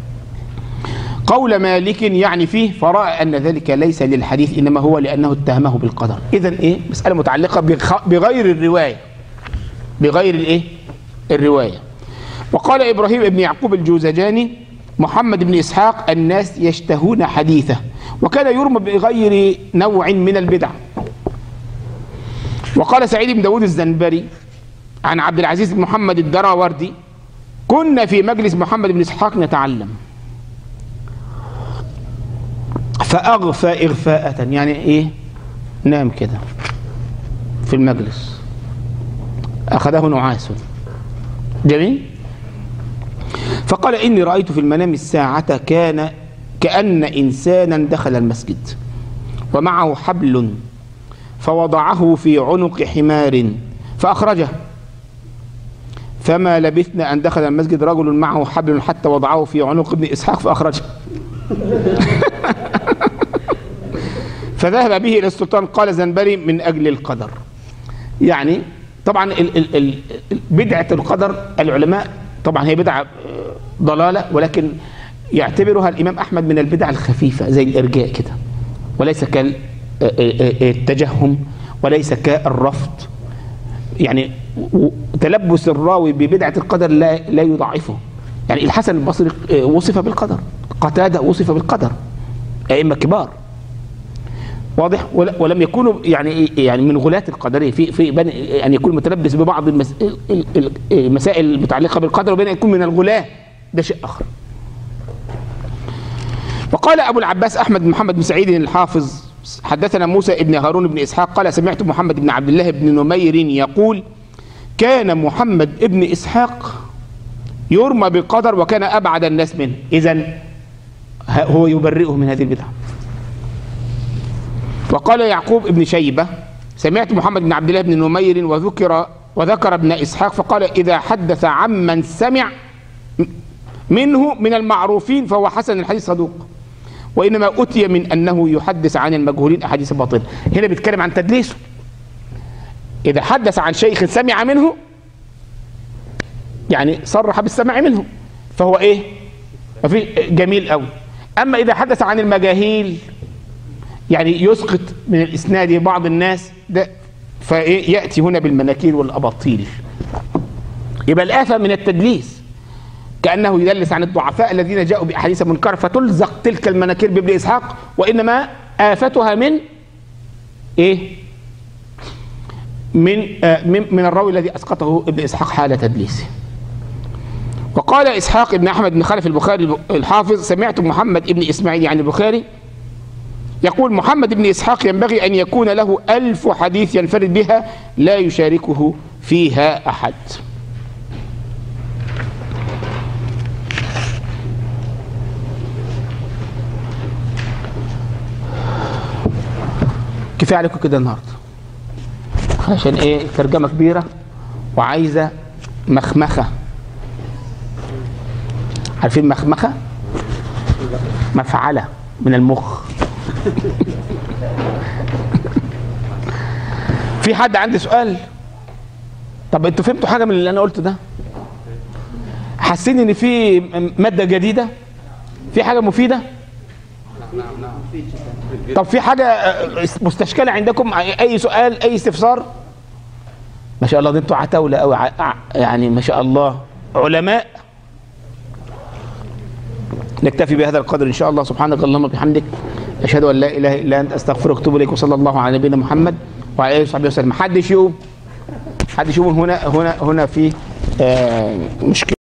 Speaker 2: قول مالك يعني فيه فرأى أن ذلك ليس للحديث إنما هو لأنه اتهمه بالقدر إذا إيه مسألة متعلقة بخ- بغير الرواية بغير الإيه الرواية وقال إبراهيم بن يعقوب الجوزجاني محمد بن إسحاق الناس يشتهون حديثه وكان يرمى بغير نوع من البدع وقال سعيد بن داود الزنبري عن عبد العزيز بن محمد الدراوردي كنا في مجلس محمد بن إسحاق نتعلم فأغفى إغفاءة يعني إيه نام كده في المجلس أخذه نعاس جميل فقال إني رأيت في المنام الساعة كان كأن إنسانا دخل المسجد ومعه حبل فوضعه في عنق حمار فأخرجه فما لبثنا أن دخل المسجد رجل معه حبل حتى وضعه في عنق ابن إسحاق فأخرجه فذهب به إلى السلطان قال زنبري من أجل القدر يعني طبعا ال ال ال ال- بدعة القدر العلماء طبعا هي بدعة آه، ضلالة ولكن يعتبرها الإمام أحمد من البدع الخفيفة زي الإرجاء كده وليس كالتجهم وليس كالرفض يعني و- تلبس الراوي ببدعة القدر لا لا يضعفه يعني الحسن البصري آه، وصف بالقدر قتادة وصف بالقدر أئمة كبار واضح ول- ولم يكونوا يعني إيه- يعني من غلاة القدريه في في بين ان يكون متلبس ببعض المس- ال- ال- ال- المسائل المتعلقه بالقدر وبين ان يكون من الغلاة ده شيء اخر وقال ابو العباس احمد بن محمد بن سعيد الحافظ حدثنا موسى بن هارون بن اسحاق قال سمعت محمد بن عبد الله بن نمير يقول كان محمد بن اسحاق يرمى بالقدر وكان ابعد الناس منه اذا هو يبرئه من هذه البدعه وقال يعقوب بن شيبه سمعت محمد بن عبد الله بن نمير وذكر وذكر ابن اسحاق فقال اذا حدث عمن سمع منه من المعروفين فهو حسن الحديث صدوق وانما اتي من انه يحدث عن المجهولين احاديث باطله هنا بيتكلم عن تدليسه اذا حدث عن شيخ سمع منه يعني صرح بالسماع منه فهو ايه ففي جميل قوي اما اذا حدث عن المجاهيل يعني يسقط من الاسناد بعض الناس ده فايه ياتي هنا بالمناكير والاباطيل يبقى الافه من التدليس كانه يدلس عن الضعفاء الذين جاءوا باحاديث منكره فتلزق تلك المناكير بابن اسحاق وانما افتها من ايه من آه من من الراوي الذي اسقطه ابن اسحاق حال تدليسه وقال اسحاق بن احمد بن خلف البخاري الحافظ سمعت محمد بن اسماعيل عن البخاري يقول محمد بن اسحاق ينبغي ان يكون له الف حديث ينفرد بها لا يشاركه فيها احد كفايه عليكم كده النهارده عشان ايه ترجمه كبيره وعايزه مخمخه عارفين مخمخه مفعله من المخ في حد عنده سؤال طب انتوا فهمتوا حاجه من اللي انا قلته ده حاسين ان في ماده جديده في حاجه مفيده طب في حاجه آه، مستشكله عندكم اي سؤال اي استفسار ما شاء الله ده انتوا عتاوله قوي يعني ما شاء الله علماء نكتفي بهذا القدر ان شاء الله سبحانك اللهم وبحمدك اشهد ان لا اله الا انت استغفرك واتوب اليك وصلى الله على نبينا محمد وعلى اله وصحبه وسلم حدش يقوم حدش يقوم هنا هنا هنا في آه مشكله